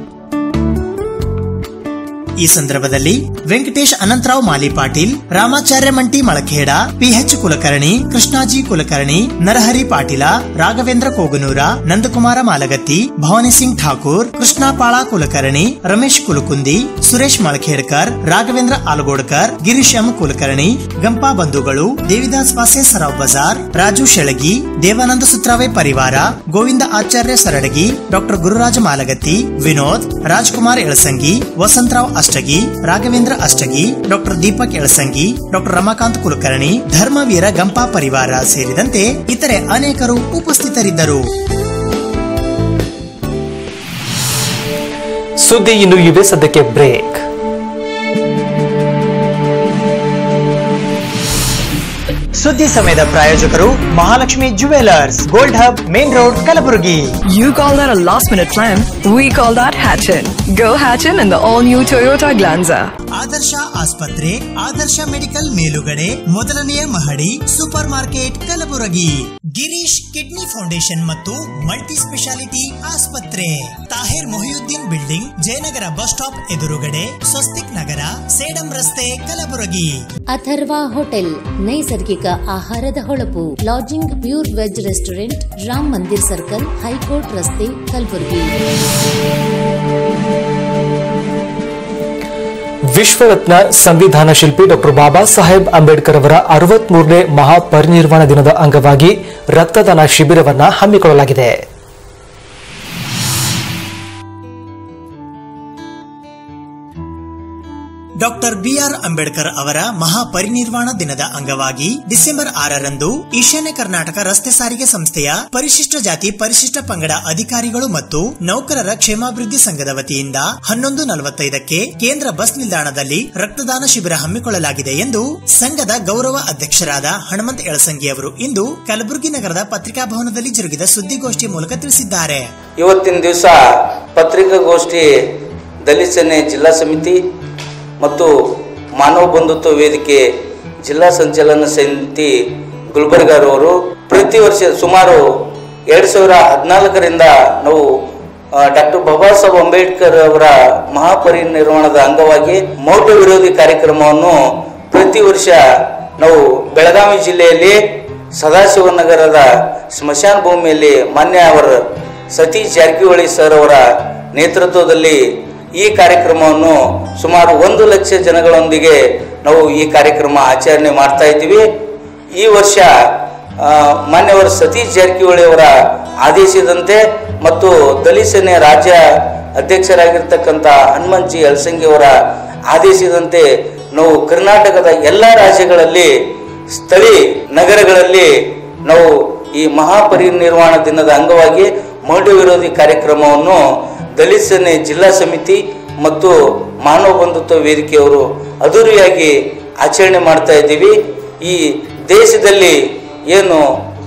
ಈ ಸಂದರ್ಭದಲ್ಲಿ ವೆಂಕಟೇಶ್ ಅನಂತರಾವ್ ಮಾಲಿ ಪಾಟೀಲ್ ರಾಮಾಚಾರ್ಯ ಮಂಟಿ ಮಳಖೇಡ ಪಿಎಚ್ ಕುಲಕರ್ಣಿ ಕೃಷ್ಣಾಜಿ ಕುಲಕರ್ಣಿ ನರಹರಿ ಪಾಟೀಲ ರಾಘವೇಂದ್ರ ಕೋಗನೂರ ನಂದಕುಮಾರ ಮಾಲಗತ್ತಿ ಭವಾನಿ ಸಿಂಗ್ ಠಾಕೂರ್ ಕೃಷ್ಣಾಪಾಳ ಕುಲಕರ್ಣಿ ರಮೇಶ್ ಕುಲಕುಂದಿ ಸುರೇಶ್ ಮಳಖೇಡ್ಕರ್ ರಾಘವೇಂದ್ರ ಆಲಗೋಡ್ಕರ್ ಗಿರೀಶ್ ಎಂ ಕುಲಕರ್ಣಿ ಗಂಪಾ ಬಂಧುಗಳು ದೇವಿದಾಸ್ ವಾಸೆ ಸರಾವ್ ಬಜಾರ್ ರಾಜು ಶೆಳಗಿ ದೇವಾನಂದ ಸುತ್ರಾವೆ ಪರಿವಾರ Govinda Acharya Saradagi doctor Gururaja Malagatti Vinod Rajkumar Elasangi Vasantrao Ashtagi Raghavendra Ashtagi doctor Deepak Elasangi doctor Ramakant Kulkarni Dharmaveera Gampa ಪರಿವಾರ ಸೇರಿದಂತೆ ಇತರೆ ಅನೇಕರು ಉಪಸ್ಥಿತರಿದ್ದರು ಸುದ್ದಿ ಇನ್ನು ಇವೆ ಸದ್ಯಕ್ಕೆ ಬ್ರೇಕ್ ಸುದ್ದಿ ಸಮಯದ ಪ್ರಾಯೋಜಕರು Mahalakshmi jewellers gold hub main road Kalaburagi You call that a last minute plan? We call that Hatchin. Go Hatchin in the all new Toyota Glanza. Adarsh ಆಸ್ಪತ್ರೆ ಆದರ್ಶ ಮೆಡಿಕಲ್ ಮೇಲುಗಡೆ ಮೊದಲನೆಯ ಮಹಡಿ super market Kalaburagi Girish kidney foundation ಮತ್ತು ಮಲ್ಟಿ ಸ್ಪೆಷಾಲಿಟಿ ಆಸ್ಪತ್ರೆ Tahir Mohiuddin building Jayanagar bus stop ಎದುರುಗಡೆ ಸ್ವಸ್ತಿಕ್ ನಗರ ಸೇಡಂ ರಸ್ತೆ ಕಲಬುರಗಿ ಅಥರ್ವ ಹೋಟೆಲ್ ನೈಸರ್ಗಿಕ ಆಹಾರದ ಹೊಳಪು lodging pure veg restaurant Ram Mandir circle high court ರಸ್ತೆ ಕಲಬುರಗಿ ವಿಶ್ವರತ್ನ ಸಂವಿಧಾನ ಶಿಲ್ಪಿ ಡಾಕ್ಟರ್ ಬಾಬಾ ಸಾಹೇಬ್ ಅಂಬೇಡ್ಕರ್ ಅವರ ಅರವತ್ಮೂರನೇ ಮಹಾಪರಿನಿರ್ವಾಣ ದಿನದ ಅಂಗವಾಗಿ ರಕ್ತದಾನ ಶಿಬಿರವನ್ನ ಹಮ್ಮಿಕೊಳ್ಳಲಾಗಿದೆ ಡಾಕ್ಟರ್ ಬಿಆರ್ ಅಂಬೇಡ್ಕರ್ ಅವರ ಮಹಾಪರಿನಿರ್ವಾಣ ದಿನದ ಅಂಗವಾಗಿ ಡಿಸೆಂಬರ್ ಆರರಂದು ಈಶಾನ್ಯ ಕರ್ನಾಟಕ ರಸ್ತೆ ಸಾರಿಗೆ ಸಂಸ್ಥೆಯ ಪರಿಶಿಷ್ಟ ಜಾತಿ ಪರಿಶಿಷ್ಟ ಪಂಗಡ ಅಧಿಕಾರಿಗಳು ಮತ್ತು ನೌಕರರ ಕ್ಷೇಮಾಭಿವೃದ್ಧಿ ಸಂಘದ ವತಿಯಿಂದ ಹನ್ನೊಂದು ನಲವತ್ತೈದಕ್ಕೆ ಕೇಂದ್ರ ಬಸ್ ನಿಲ್ದಾಣದಲ್ಲಿ ರಕ್ತದಾನ ಶಿಬಿರ ಹಮ್ಮಿಕೊಳ್ಳಲಾಗಿದೆ ಎಂದು ಸಂಘದ ಗೌರವ ಅಧ್ಯಕ್ಷರಾದ ಹನುಮಂತ್ ಎಳಸಂಗಿ ಅವರು ಇಂದು ಕಲಬುರಗಿ ನಗರದ ಪತ್ರಿಕಾಭವನದಲ್ಲಿ ಜರುಗಿದ ಸುದ್ದಿಗೋಷ್ಠಿ ಮೂಲಕ ತಿಳಿಸಿದ್ದಾರೆ ಇವತ್ತಿನ ದಿವಸ ಪತ್ರಿಕಾಗೋಷ್ಠಿ ದಲಿತ ಸೇನೆ ಜಿಲ್ಲಾ ಸಮಿತಿ ಮತ್ತು ಮಾನವ ಬಂಧುತ್ವ ವೇದಿಕೆ ಜಿಲ್ಲಾ ಸಂಚಾಲನ ಸಮಿತಿ ಗುಲ್ಬರ್ಗಾರವರು ಪ್ರತಿ ವರ್ಷ ಸುಮಾರು ಎರಡು ಸಾವಿರ ಹದಿನಾಲ್ಕರಿಂದ ನಾವು ಡಾಕ್ಟರ್ ಬಾಬಾ ಸಾಹೇಬ್ ಅಂಬೇಡ್ಕರ್ ಅವರ ಮಹಾಪರಿನಿರ್ವಾಣದ ಅಂಗವಾಗಿ ಮೌಢ್ಯ ವಿರೋಧಿ ಕಾರ್ಯಕ್ರಮವನ್ನು ಪ್ರತಿ ವರ್ಷ ನಾವು ಬೆಳಗಾವಿ ಜಿಲ್ಲೆಯಲ್ಲಿ ಸದಾಶಿವನಗರದ ಸ್ಮಶಾನ ಭೂಮಿಯಲ್ಲಿ ಮಾನ್ಯ ಅವರ ಸತೀಶ್ ಜಾರಕಿಹೊಳಿ ಸರ್ ಅವರ ನೇತೃತ್ವದಲ್ಲಿ ಈ ಕಾರ್ಯಕ್ರಮವನ್ನು ಸುಮಾರು ಒಂದು ಲಕ್ಷ ಜನಗಳೊಂದಿಗೆ ನಾವು ಈ ಕಾರ್ಯಕ್ರಮ ಆಚರಣೆ ಮಾಡ್ತಾ ಇದ್ದೀವಿ ಈ ವರ್ಷ ಆ, ಮಾನ್ಯವರು ಸತೀಶ್ ಜಾರಕಿಹೊಳಿ ಅವರ ಆದೇಶದಂತೆ ಮತ್ತು ದಲಿತ ಸೇನೆ ರಾಜ್ಯ ಅಧ್ಯಕ್ಷರಾಗಿರ್ತಕ್ಕಂಥ ಹನುಮಂತ್ ಜಿ ಅಲ್ಸಂಗಿ ಅವರ ಆದೇಶದಂತೆ ನಾವು ಕರ್ನಾಟಕದ ಎಲ್ಲ ರಾಜ್ಯಗಳಲ್ಲಿ ಸ್ಥಳೀಯ ನಗರಗಳಲ್ಲಿ ನಾವು ಈ ಮಹಾಪರಿನಿರ್ವಾಣ ದಿನದ ಅಂಗವಾಗಿ ಮೌಢ್ಯ ವಿರೋಧಿ ಕಾರ್ಯಕ್ರಮವನ್ನು ದಲಿತ ಸೇನೆ ಜಿಲ್ಲಾ ಸಮಿತಿ ಮತ್ತು ಮಾನವ ಬಂಧುತ್ವ ವೇದಿಕೆಯವರು ಅದ್ದೂರಿಯಾಗಿ ಆಚರಣೆ ಮಾಡ್ತಾ ಇದ್ದೀವಿ ಈ ದೇಶದಲ್ಲಿ ಏನು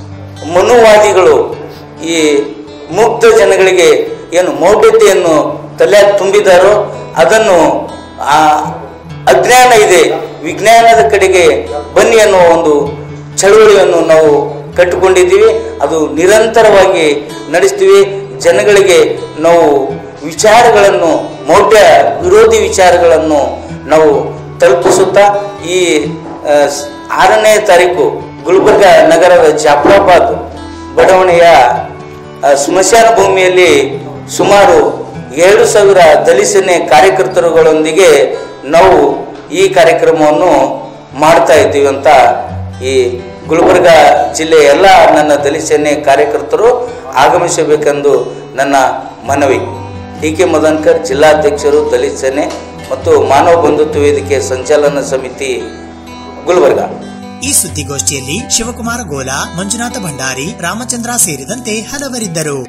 ಮನುವಾದಿಗಳು ಈ ಮುಗ್ಧ ಜನಗಳಿಗೆ ಏನು ಮೌಢ್ಯತೆಯನ್ನು ತಲೆಯಾಗಿ ತುಂಬಿದಾರೋ ಅದನ್ನು ಆ ಅಜ್ಞಾನ ಇದೆ ವಿಜ್ಞಾನದ ಕಡೆಗೆ ಬನ್ನಿ ಅನ್ನುವ ಒಂದು ಚಳುವಳಿಯನ್ನು ನಾವು ಕಟ್ಟಿಕೊಂಡಿದ್ದೀವಿ ಅದು ನಿರಂತರವಾಗಿ ನಡೆಸ್ತೀವಿ ಜನಗಳಿಗೆ ನಾವು ವಿಚಾರಗಳನ್ನು ಮೌಢ್ಯ ವಿರೋಧಿ ವಿಚಾರಗಳನ್ನು ನಾವು ತಲುಪಿಸುತ್ತಾ ಈ ಆ, ಸ್- ಆರನೇ ತಾರೀಕು ಗುಲ್ಬರ್ಗ ನಗರದ ಜಾಫರಾಬಾದ್ ಬಡಾವಣೆಯ ಆ, ಸ್ಮಶಾನ ಭೂಮಿಯಲ್ಲಿ ಸುಮಾರು ಎರಡು ಸಾವಿರ ದಲಿತ ಸೇನೆ ಕಾರ್ಯಕರ್ತರುಗಳೊಂದಿಗೆ ನಾವು ಈ ಕಾರ್ಯಕ್ರಮವನ್ನು ಮಾಡ್ತಾ ಇದ್ದೀವಿ ಅಂತ ಈ ಗುಲ್ಬರ್ಗ ಜಿಲ್ಲೆಯ ಎಲ್ಲ ನನ್ನ ದಲಿತ ಸೇನೆ ಕಾರ್ಯಕರ್ತರು ಆಗಮಿಸಬೇಕೆಂದು ನನ್ನ ಮನವಿ ಡಿ ಕೆ ಮದನ್ಕರ್ ಜಿಲ್ಲಾಧ್ಯಕ್ಷರು ದಲಿತ ಸೇನೆ ಮತ್ತು ಮಾನವ ಬಂಧುತ್ವ ವೇದಿಕೆ ಸಂಚಾಲನ ಸಮಿತಿ ಗುಲ್ಬರ್ಗ ಈ ಸುದ್ದಿಗೋಷ್ಠಿಯಲ್ಲಿ ಶಿವಕುಮಾರ ಗೋಲ ಮಂಜುನಾಥ ಭಂಡಾರಿ ರಾಮಚಂದ್ರ ಸೇರಿದಂತೆ ಹಲವರಿದ್ದರು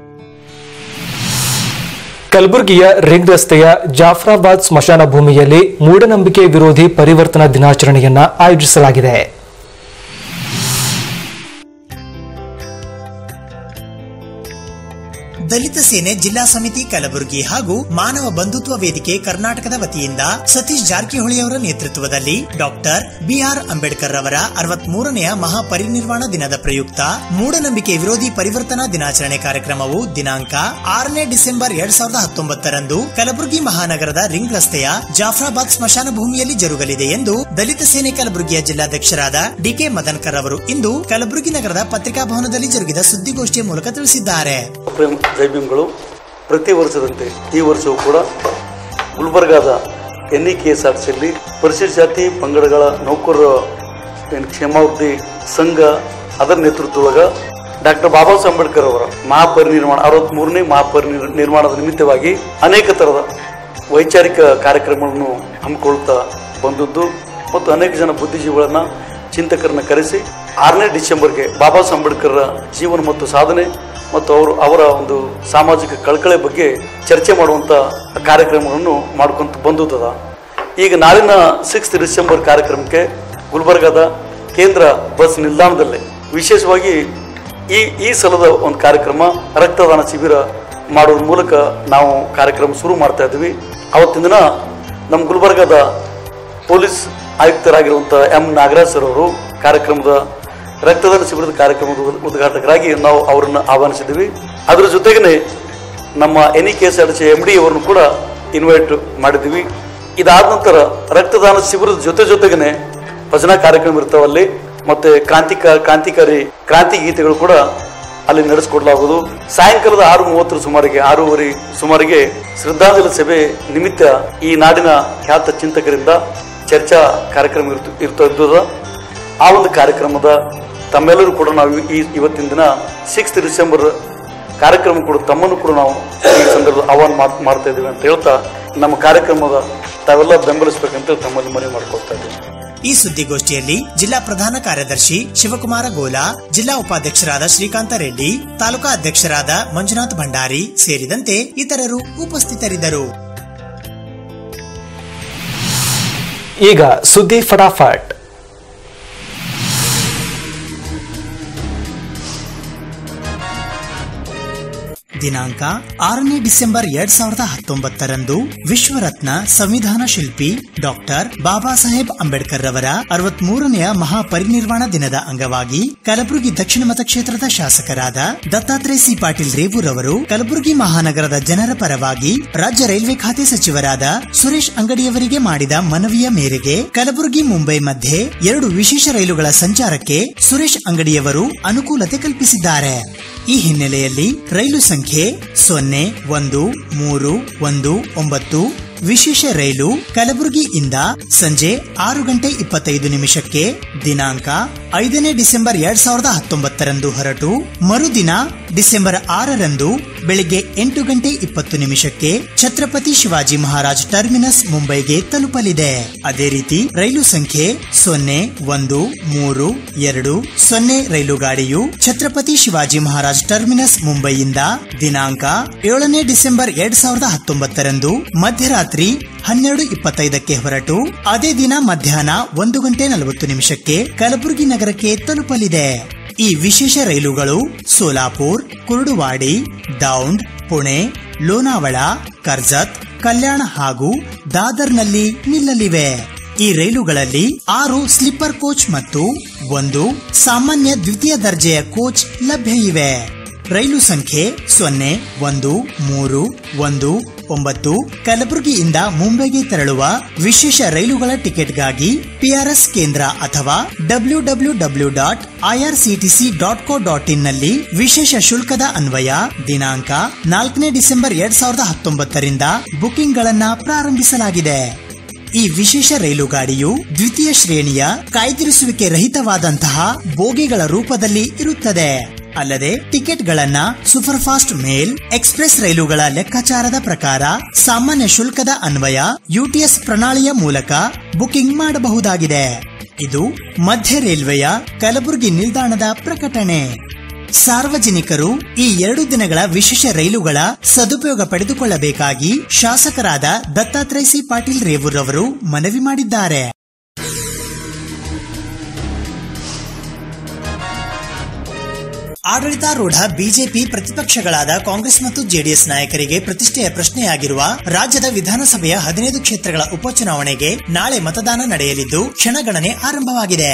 ಕಲಬುರಗಿಯ ರಿಂಗ್ ರಸ್ತೆಯ ಜಾಫ್ರಾಬಾದ್ ಸ್ಮಶಾನ ಭೂಮಿಯಲ್ಲಿ ಮೂಢನಂಬಿಕೆ ವಿರೋಧಿ ಪರಿವರ್ತನಾ ದಿನಾಚರಣೆಯನ್ನ ಆಯೋಜಿಸಲಾಗಿದೆ ದಲಿತ ಸೇನೆ ಜಿಲ್ಲಾ ಸಮಿತಿ ಕಲಬುರಗಿ ಹಾಗೂ ಮಾನವ ಬಂಧುತ್ವ ವೇದಿಕೆ ಕರ್ನಾಟಕದ ವತಿಯಿಂದ ಸತೀಶ್ ಜಾರಕಿಹೊಳಿ ಅವರ ನೇತೃತ್ವದಲ್ಲಿ ಡಾಕ್ಟರ್ ಬಿಆರ್ ಅಂಬೇಡ್ಕರ್ ಅವರ ಅರವತ್ಮೂರನೆಯ ಮಹಾಪರಿನಿರ್ವಾಣ ದಿನದ ಪ್ರಯುಕ್ತ ಮೂಢನಂಬಿಕೆ ವಿರೋಧಿ ಪರಿವರ್ತನಾ ದಿನಾಚರಣೆ ಕಾರ್ಯಕ್ರಮವು ದಿನಾಂಕ ಆರನೇ ಡಿಸೆಂಬರ್ ಎರಡ್ ಸಾವಿರದ ಹತ್ತೊಂಬತ್ತರಂದು ಕಲಬುರಗಿ ಮಹಾನಗರದ ರಿಂಗ್ ರಸ್ತೆಯ ಜಾಫ್ರಾಬಾದ್ ಸ್ಮಶಾನ ಭೂಮಿಯಲ್ಲಿ ಜರುಗಲಿದೆ ಎಂದು ದಲಿತ ಸೇನೆ ಕಲಬುರಗಿಯ ಜಿಲ್ಲಾಧ್ಯಕ್ಷರಾದ ಡಿಕೆ ಮದನ್ಕರ್ ಅವರು ಇಂದು ಕಲಬುರಗಿ ನಗರದ ಪತ್ರಿಕಾಭವನದಲ್ಲಿ ಜರುಗಿದ ಸುದ್ದಿಗೋಷ್ಠಿಯ ಮೂಲಕ ತಿಳಿಸಿದ್ದಾರೆ ಪ್ರೇಮ್ ಜೈ ಭೀಮ್ಗಳು ಪ್ರತಿ ವರ್ಷದಂತೆ ಈ ವರ್ಷವೂ ಕೂಡ ಗುಲ್ಬರ್ಗಾದ N E K S R ಸಿಯಲ್ಲಿ ಪರಿಶಿಷ್ಟ ಜಾತಿ ಪಂಗಡಗಳ ನೌಕರರ ಏನು ಕ್ಷೇಮಾಭಿವೃದ್ಧಿ ಸಂಘ ಅದರ ನೇತೃತ್ವದೊಳಗ ಡಾಕ್ಟರ್ ಬಾಬಾ ಸಾಹೇಬ್ ಅಂಬೇಡ್ಕರ್ ಅವರ ಮಹಾಪರಿನಿರ್ಮಾಣ ಅರವತ್ಮೂರನೇ ಮಹಾಪರಿನಿರ್ ನಿರ್ಮಾಣದ ನಿಮಿತ್ತವಾಗಿ ಅನೇಕ ಥರದ ವೈಚಾರಿಕ ಕಾರ್ಯಕ್ರಮಗಳನ್ನು ಹಮ್ಮಿಕೊಳ್ತಾ ಬಂದದ್ದು ಮತ್ತು ಅನೇಕ ಜನ ಬುದ್ಧಿಜೀವಿಗಳನ್ನ ಚಿಂತಕರನ್ನ ಕರೆಸಿ ಆರನೇ ಡಿಸೆಂಬರ್ಗೆ ಬಾಬಾ ಸಾಹೇಬ್ ಅಂಬೇಡ್ಕರ್ ಜೀವನ ಮತ್ತು ಸಾಧನೆ ಮತ್ತು ಅವರು ಅವರ ಒಂದು ಸಾಮಾಜಿಕ ಕಳಕಳೆ ಬಗ್ಗೆ ಚರ್ಚೆ ಮಾಡುವಂಥ ಕಾರ್ಯಕ್ರಮಗಳನ್ನು ಮಾಡ್ಕೊಂತ ಬಂದದ ಈಗ ನಾಳಿನ ಸಿಕ್ಸ್ತ್ ಡಿಸೆಂಬರ್ ಕಾರ್ಯಕ್ರಮಕ್ಕೆ ಗುಲ್ಬರ್ಗಾದ ಕೇಂದ್ರ ಬಸ್ ನಿಲ್ದಾಣದಲ್ಲೇ ವಿಶೇಷವಾಗಿ ಈ ಈ ಸಲದ ಒಂದು ಕಾರ್ಯಕ್ರಮ ರಕ್ತದಾನ ಶಿಬಿರ ಮಾಡೋದ್ರ ಮೂಲಕ ನಾವು ಕಾರ್ಯಕ್ರಮ ಶುರು ಮಾಡ್ತಾ ಇದ್ದೀವಿ ಅವತ್ತಿನ ದಿನ ನಮ್ಮ ಗುಲ್ಬರ್ಗಾದ ಪೊಲೀಸ್ ಆಯುಕ್ತರಾಗಿರುವಂಥ ಎಂ ನಾಗರಾಜ್ ಸರ್ ಅವರು ಕಾರ್ಯಕ್ರಮದ ರಕ್ತದಾನ ಶಿಬಿರದ ಕಾರ್ಯಕ್ರಮದ ಉದ್- ಉದ್ಘಾಟಕರಾಗಿ ನಾವು ಅವರನ್ನು ಆಹ್ವಾನಿಸಿದ್ದೀವಿ ಅದರ ಜೊತೆಗೇ ನಮ್ಮ N E K S R C M D ಅವರನ್ನು ಕೂಡ ಇನ್ವೈಟ್ ಮಾಡಿದ್ದೀವಿ ಇದಾದ ನಂತರ ರಕ್ತದಾನ ಶಿಬಿರದ ಜೊತೆ ಜೊತೆಗೇ ಭಜನಾ ಕಾರ್ಯಕ್ರಮ ಇರ್ತಾವಲ್ಲಿ ಮತ್ತೆ ಕ್ರಾಂತಿಕ ಕ್ರಾಂತಿಕಾರಿ ಕ್ರಾಂತಿ ಗೀತೆಗಳು ಕೂಡ ಅಲ್ಲಿ ನಡೆಸಿಕೊಡ್ಲಾಗುವುದು ಸಾಯಂಕಾಲದ ಆರು ಮೂವತ್ತರ ಸುಮಾರಿಗೆ ಆರೂವರೆ ಸುಮಾರಿಗೆ ಶ್ರದ್ಧಾಂಜಲಿ ಸಭೆ ನಿಮಿತ್ತ ಈ ನಾಡಿನ ಖ್ಯಾತ ಚಿಂತಕರಿಂದ ಚರ್ಚಾ ಕಾರ್ಯಕ್ರಮ ಇರ್ತ ಇರ್ತಾ ಇದ್ದದ ಆ ಒಂದು ಕಾರ್ಯಕ್ರಮದ ತಮ್ಮೆಲ್ಲರೂ ಕೂಡ ನಾವು ಈ ಇವತ್ತಿನ ದಿನ ಸಿಕ್ಸ್ತ್ ಡಿಸೆಂಬರ್ ಕಾರ್ಯಕ್ರಮ ಕೂಡ ತಮ್ಮನ್ನು ಕೂಡ ನಾವು ಈ ಸಂದರ್ಭದಲ್ಲಿ ಆಹ್ವಾನ ಮಾಡ್- ಮಾಡ್ತಾ ಇದ್ದೀವಿ ಅಂತ ಹೇಳ್ತಾ ನಮ್ಮ ಕಾರ್ಯಕ್ರಮದ ತಾವೆಲ್ಲ ಬೆಂಬಲಿಸಬೇಕಂತ ತಮ್ಮಲ್ಲಿ ಮನವಿ ಮಾಡ್ಕೊಳ್ತಾ ಇದ್ದೀನಿ ಈ ಸುದ್ದಿಗೋಷ್ಠಿಯಲ್ಲಿ ಜಿಲ್ಲಾ ಪ್ರಧಾನ ಕಾರ್ಯದರ್ಶಿ ಶಿವಕುಮಾರ ಗೋಲಾ ಜಿಲ್ಲಾ ಉಪಾಧ್ಯಕ್ಷರಾದ ಶ್ರೀಕಾಂತ ರೆಡ್ಡಿ ತಾಲೂಕಾ ಅಧ್ಯಕ್ಷರಾದ ಮಂಜುನಾಥ್ ಭಂಡಾರಿ ಸೇರಿದಂತೆ ಇತರರು ಉಪಸ್ಥಿತರಿದ್ದರು ಈಗ ಸುದ್ದಿ ಫಟಾಫಟ್ ದಿನಾಂಕ ಆರನೇ ಡಿಸೆಂಬರ್ ಎರಡ್ ಸಾವಿರದ ಹತ್ತೊಂಬತ್ತರಂದು ವಿಶ್ವರತ್ನ ಸಂವಿಧಾನ ಶಿಲ್ಪಿ ಡಾಕ್ಟರ್ ಬಾಬಾ ಸಾಹೇಬ್ ಅಂಬೇಡ್ಕರ್ ರವರ ಅರವತ್ಮೂರನೆಯ ಮಹಾಪರಿನಿರ್ವಾಣ ದಿನದ ಅಂಗವಾಗಿ ಕಲಬುರಗಿ ದಕ್ಷಿಣ ಮತಕ್ಷೇತ್ರದ ಶಾಸಕರಾದ ದತ್ತಾತ್ರೇಯ ಸಿ ಪಾಟೀಲ್ ರೇವೂರವರು ಕಲಬುರಗಿ ಮಹಾನಗರದ ಜನರ ಪರವಾಗಿ ರಾಜ್ಯ ರೈಲ್ವೆ ಖಾತೆ ಸಚಿವರಾದ ಸುರೇಶ್ ಅಂಗಡಿಯವರಿಗೆ ಮಾಡಿದ ಮನವಿಯ ಮೇರೆಗೆ ಕಲಬುರಗಿ ಮುಂಬೈ ಮಧ್ಯೆ ಎರಡು ವಿಶೇಷ ರೈಲುಗಳ ಸಂಚಾರಕ್ಕೆ ಸುರೇಶ್ ಅಂಗಡಿಯವರು ಅನುಕೂಲತೆ ಕಲ್ಪಿಸಿದ್ದಾರೆ ಈ ಹಿನ್ನೆಲೆಯಲ್ಲಿ ರೈಲು ಸಂಖ್ಯೆ ಸೊನ್ನೆ ಒಂದು ಮೂರು ಒಂದು ಒಂಬತ್ತು ವಿಶೇಷ ರೈಲು ಕಲಬುರಗಿಯಿಂದ ಸಂಜೆ ಆರು ಗಂಟೆ ಇಪ್ಪತ್ತೈದು ನಿಮಿಷಕ್ಕೆ ದಿನಾಂಕ ಐದನೇ ಡಿಸೆಂಬರ್ ಎರಡ್ ಸಾವಿರದ ಹತ್ತೊಂಬತ್ತರಂದು ಹೊರಟು ಮರುದಿನ ಡಿಸೆಂಬರ್ ಆರರಂದು ಬೆಳಿಗ್ಗೆ ಎಂಟು ಗಂಟೆ ಇಪ್ಪತ್ತು ನಿಮಿಷಕ್ಕೆ ಛತ್ರಪತಿ ಶಿವಾಜಿ ಮಹಾರಾಜ್ ಟರ್ಮಿನಸ್ ಮುಂಬೈಗೆ ತಲುಪಲಿದೆ ಅದೇ ರೀತಿ ರೈಲು ಸಂಖ್ಯೆ ಸೊನ್ನೆ ಒಂದು ಮೂರು ಎರಡು ಸೊನ್ನೆ ರೈಲು ಗಾಡಿಯು ಛತ್ರಪತಿ ಶಿವಾಜಿ ಮಹಾರಾಜ್ ಟರ್ಮಿನಸ್ ಮುಂಬೈಯಿಂದ ದಿನಾಂಕ ಏಳನೇ ಡಿಸೆಂಬರ್ ಎರಡ್ ಸಾವಿರದ ಹತ್ತೊಂಬತ್ತರಂದು ಮಧ್ಯರಾತ್ರಿ ಹನ್ನೆರಡು ಇಪ್ಪತ್ತೈದಕ್ಕೆ ಹೊರಟು ಅದೇ ದಿನ ಮಧ್ಯಾಹ್ನ ಒಂದು ಗಂಟೆ ನಲವತ್ತು ನಿಮಿಷಕ್ಕೆ ಕಲಬುರಗಿ ನಗರಕ್ಕೆ ತಲುಪಲಿದೆ ಈ ವಿಶೇಷ ರೈಲುಗಳು ಸೋಲಾಪುರ್ ಕುರುಡುವಾಡಿ ದೌಂಡ್ ಪುಣೆ ಲೋನಾವಳ ಕರ್ಜತ್ ಕಲ್ಯಾಣ ಹಾಗೂ ದಾದರ್ನಲ್ಲಿ ನಿಲ್ಲಲಿವೆ ಈ ರೈಲುಗಳಲ್ಲಿ ಆರು ಸ್ಲೀಪರ್ ಕೋಚ್ ಮತ್ತು ಒಂದು ಸಾಮಾನ್ಯ ದ್ವಿತೀಯ ದರ್ಜೆಯ ಕೋಚ್ ಲಭ್ಯ ಇವೆ ರೈಲು ಸಂಖ್ಯೆ ಸೊನ್ನೆ ಒಂದು ಮೂರು ಒಂದು ಒಂಬತ್ತು ಕಲಬುರಗಿಯಿಂದ ಮುಂಬೈಗೆ ತೆರಳುವ ವಿಶೇಷ ರೈಲುಗಳ ಟಿಕೆಟ್ಗಾಗಿ ಪಿಆರ್ಎಸ್ ಕೇಂದ್ರ ಅಥವಾ W W W dot IRCTC dot co dot in ನಲ್ಲಿ ವಿಶೇಷ ಶುಲ್ಕದ ಅನ್ವಯ ದಿನಾಂಕ ನಾಲ್ಕನೇ ಡಿಸೆಂಬರ್ ಎರಡ್ ಸಾವಿರದ ಹತ್ತೊಂಬತ್ತರಿಂದ ಬುಕಿಂಗ್ಗಳನ್ನ ಪ್ರಾರಂಭಿಸಲಾಗಿದೆ ಈ ವಿಶೇಷ ರೈಲು ಗಾಡಿಯು ದ್ವಿತೀಯ ಶ್ರೇಣಿಯ ಕಾಯ್ದಿರಿಸುವಿಕೆ ರಹಿತವಾದಂತಹ ಬೋಗಿಗಳ ರೂಪದಲ್ಲಿ ಇರುತ್ತದೆ ಅಲ್ಲದೆ ಟಿಕೆಟ್ಗಳನ್ನ ಸೂಪರ್ ಫಾಸ್ಟ್ ಮೇಲ್ ಎಕ್ಸ್ಪ್ರೆಸ್ ರೈಲುಗಳ ಲೆಕ್ಕಾಚಾರದ ಪ್ರಕಾರ ಸಾಮಾನ್ಯ ಶುಲ್ಕದ ಅನ್ವಯ ಯುಟಿಎಸ್ ಪ್ರಣಾಳಿಯ ಮೂಲಕ ಬುಕಿಂಗ್ ಮಾಡಬಹುದಾಗಿದೆ ಇದು ಮಧ್ಯ ರೈಲ್ವೆಯ ಕಲಬುರಗಿ ನಿಲ್ದಾಣದ ಪ್ರಕಟಣೆ ಸಾರ್ವಜನಿಕರು ಈ ಎರಡು ದಿನಗಳ ವಿಶೇಷ ರೈಲುಗಳ ಸದುಪಯೋಗ ಪಡೆದುಕೊಳ್ಳಬೇಕಾಗಿ ಶಾಸಕರಾದ ದತ್ತಾತ್ರೇಯ ಸಿ ಪಾಟೀಲ್ ರೇವೂರ್ ಅವರು ಮನವಿ ಮಾಡಿದ್ದಾರೆ ಆಡಳಿತಾರೂಢ ಬಿಜೆಪಿ ಪ್ರತಿಪಕ್ಷಗಳಾದ ಕಾಂಗ್ರೆಸ್ ಮತ್ತು ಜೆಡಿಎಸ್ ನಾಯಕರಿಗೆ ಪ್ರತಿಷ್ಠೆಯ ಪ್ರಶ್ನೆಯಾಗಿರುವ ರಾಜ್ಯದ ವಿಧಾನಸಭೆಯ ಹದಿನೈದು ಕ್ಷೇತ್ರಗಳ ಉಪಚುನಾವಣೆಗೆ ನಾಳೆ ಮತದಾನ ನಡೆಯಲಿದ್ದು ಕ್ಷಣಗಣನೆ ಆರಂಭವಾಗಿದೆ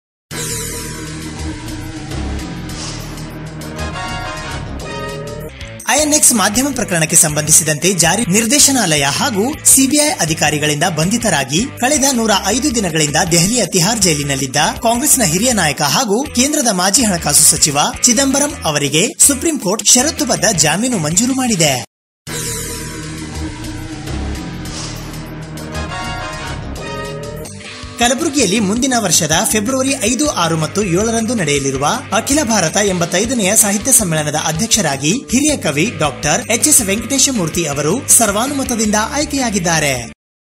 ಐಎನ್ಎಕ್ಸ್ ಮಾಧ್ಯಮ ಪ್ರಕರಣಕ್ಕೆ ಸಂಬಂಧಿಸಿದಂತೆ ಜಾರಿ ನಿರ್ದೇಶನಾಲಯ ಹಾಗೂ ಸಿಬಿಐ ಅಧಿಕಾರಿಗಳಿಂದ ಬಂಧಿತರಾಗಿ ಕಳೆದ ನೂರ ಐದು ದಿನಗಳಿಂದ ದೆಹಲಿಯ ತಿಹಾರ್ ಜೈಲಿನಲ್ಲಿದ್ದ ಕಾಂಗ್ರೆಸ್ನ ಹಿರಿಯ ನಾಯಕ ಹಾಗೂ ಕೇಂದ್ರದ ಮಾಜಿ ಹಣಕಾಸು ಸಚಿವ ಚಿದಂಬರಂ ಅವರಿಗೆ ಸುಪ್ರೀಂ ಕೋರ್ಟ್ ಷರತ್ತುಬದ್ಧ ಜಾಮೀನು ಮಂಜೂರು ಮಾಡಿದೆ ಕಲಬುರಗಿಯಲ್ಲಿ ಮುಂದಿನ ವರ್ಷದ ಫೆಬ್ರವರಿ ಐದು ಆರು ಮತ್ತು ಏಳರಂದು ನಡೆಯಲಿರುವ ಅಖಿಲ ಭಾರತ ಎಂಬತ್ತೈದನೆಯ ಸಾಹಿತ್ಯ ಸಮ್ಮೇಳನದ ಅಧ್ಯಕ್ಷರಾಗಿ ಹಿರಿಯ ಕವಿ ಡಾಕ್ಟರ್ ಎಚ್ ಎಸ್ ವೆಂಕಟೇಶಮೂರ್ತಿ ಅವರು ಸರ್ವಾನುಮತದಿಂದ ಆಯ್ಕೆಯಾಗಿದ್ದಾರೆ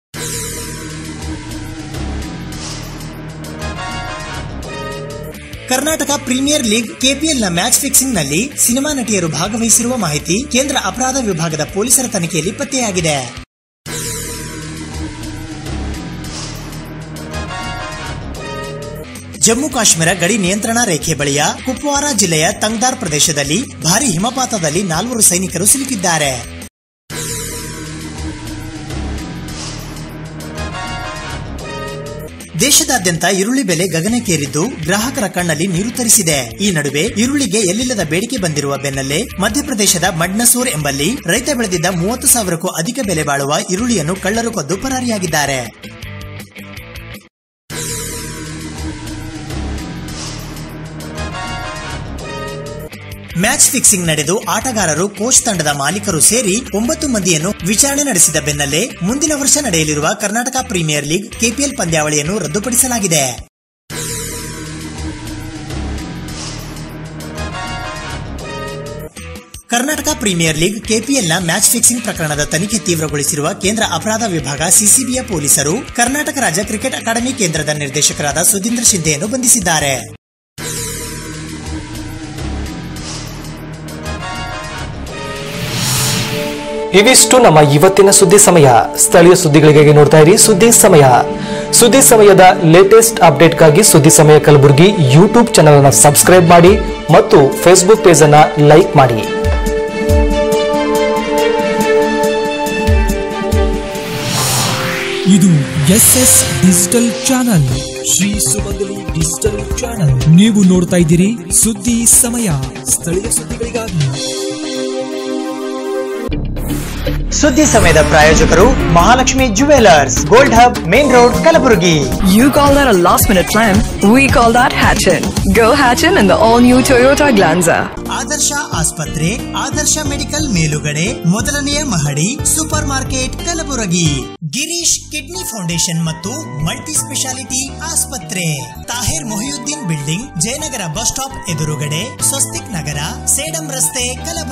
ಕರ್ನಾಟಕ ಪ್ರೀಮಿಯರ್ ಲೀಗ್ ಕೆಪಿಎಲ್ನ ಮ್ಯಾಚ್ ಫಿಕ್ಸಿಂಗ್ ನಲ್ಲಿ ಸಿನಿಮಾ ನಟಿಯರು ಭಾಗವಹಿಸಿರುವ ಮಾಹಿತಿ ಕೇಂದ್ರ ಅಪರಾಧ ವಿಭಾಗದ ಪೊಲೀಸರ ತನಿಖೆಯಲ್ಲಿ ಪತ್ತೆಯಾಗಿದೆ ಜಮ್ಮು ಕಾಶ್ಮೀರ ಗಡಿ ನಿಯಂತ್ರಣಾ ರೇಖೆ ಬಳಿಯ ಕುಪ್ವಾರ ಜಿಲ್ಲೆಯ ತಂಗ್ದಾರ್ ಪ್ರದೇಶದಲ್ಲಿ ಭಾರಿ ಹಿಮಪಾತದಲ್ಲಿ ನಾಲ್ವರು ಸೈನಿಕರು ಸಿಲುಕಿದ್ದಾರೆ ದೇಶದಾದ್ಯಂತ ಈರುಳ್ಳಿ ಬೆಲೆ ಗಗನಕ್ಕೇರಿದ್ದು ಗ್ರಾಹಕರ ಕಣ್ಣಲ್ಲಿ ನೀರು ತರಿಸಿದೆ ಈ ನಡುವೆ ಈರುಳ್ಳಿಗೆ ಎಲ್ಲಿಲ್ಲದ ಬೇಡಿಕೆ ಬಂದಿರುವ ಬೆನ್ನಲ್ಲೇ ಮಧ್ಯಪ್ರದೇಶದ ಮಡ್ನಸೂರ್ ಎಂಬಲ್ಲಿ ರೈತ ಬೆಳೆದಿದ್ದ ಮೂವತ್ತು ಸಾವಿರಕ್ಕೂ ಅಧಿಕ ಬೆಲೆ ಬಾಳುವ ಈರುಳ್ಳಿಯನ್ನು ಕಳ್ಳರು ಕದ್ದು ಪರಾರಿಯಾಗಿದ್ದಾರೆ ಮ್ಯಾಚ್ ಫಿಕ್ಸಿಂಗ್ ನಡೆದು ಆಟಗಾರರು ಕೋಚ್ ತಂಡದ ಮಾಲೀಕರು ಸೇರಿ ಒಂಬತ್ತು ಮಂದಿಯನ್ನು ವಿಚಾರಣೆ ನಡೆಸಿದ ಬೆನ್ನಲ್ಲೇ ಮುಂದಿನ ವರ್ಷ ನಡೆಯಲಿರುವ ಕರ್ನಾಟಕ ಪ್ರೀಮಿಯರ್ ಲೀಗ್ ಕೆಪಿಎಲ್ ಪಂದ್ಯಾವಳಿಯನ್ನು ರದ್ದುಪಡಿಸಲಾಗಿದೆ ಕರ್ನಾಟಕ ಪ್ರೀಮಿಯರ್ ಲೀಗ್ ಕೆಪಿಎಲ್ನ ಮ್ಯಾಚ್ ಫಿಕ್ಸಿಂಗ್ ಪ್ರಕರಣದ ತನಿಖೆ ತೀವ್ರಗೊಳಿಸಿರುವ ಕೇಂದ್ರ ಅಪರಾಧ ವಿಭಾಗ ಸಿಸಿಬಿಯ ಪೊಲೀಸರು ಕರ್ನಾಟಕ ರಾಜ್ಯ ಕ್ರಿಕೆಟ್ ಅಕಾಡೆಮಿ ಕೇಂದ್ರದ ನಿರ್ದೇಶಕರಾದ ಸುಧೀಂದ್ರ ಶಿಂದೆಯನ್ನು ಬಂಧಿಸಿದ್ದಾರೆ ಇವಿಷ್ಟು ನಮ್ಮ ಇವತ್ತಿನ ಸುದ್ದಿ ಸಮಯ ಸ್ಥಳೀಯ ಸುದ್ದಿಗಳಿಗಾಗಿ ನೋಡ್ತಾ ಇರಿ ಸುದ್ದಿ ಸಮಯ ಸುದ್ದಿ ಸಮಯದ ಲೇಟೆಸ್ಟ್ ಅಪ್ಡೇಟ್ಗಾಗಿ ಸುದ್ದಿ ಸಮಯ ಕಲಬುರಗಿ ಯೂಟ್ಯೂಬ್ ಚಾನಲ್ ಅನ್ನು ಸಬ್ಸ್ಕ್ರೈಬ್ ಮಾಡಿ ಮತ್ತು ಫೇಸ್ಬುಕ್ ಪೇಜ್ ಅನ್ನ ಲೈಕ್ ಮಾಡಿ ಇದು S S digital channel Shri Sumangali digital channel ನೀವು ನೋಡ್ತಾ ಇದ್ದೀರಿ ಸುದ್ದಿ ಸಮಯ ಸ್ಥಳೀಯ ಸುದ್ದಿಗಳಿಗಾಗಿ ಸುದ್ದಿ ಸಮಯದ ಪ್ರಾಯೋಜಕರು Mahalakshmi jewellers gold hub main road Kalaburagi You call that a last minute plan? We call that Hatchin. Go Hatchin in the all new Toyota Glanza. Adarsh ಆಸ್ಪತ್ರೆ ಆದರ್ಶ ಮೆಡಿಕಲ್ ಮೇಲುಗಡೆ ಮೊದಲನೆಯ ಮಹಡಿ super market Kalaburagi Girish kidney foundation ಮತ್ತು ಮಲ್ಟಿ ಸ್ಪೆಷಾಲಿಟಿ ಆಸ್ಪತ್ರೆ Tahir Mohiuddin building Jayanagar bus stop ಎದುರುಗಡೆ ಸ್ವಸ್ತಿಕ್ ನಗರ ಸೇಡಂ ರಸ್ತೆ ಕಲಬುರಗಿ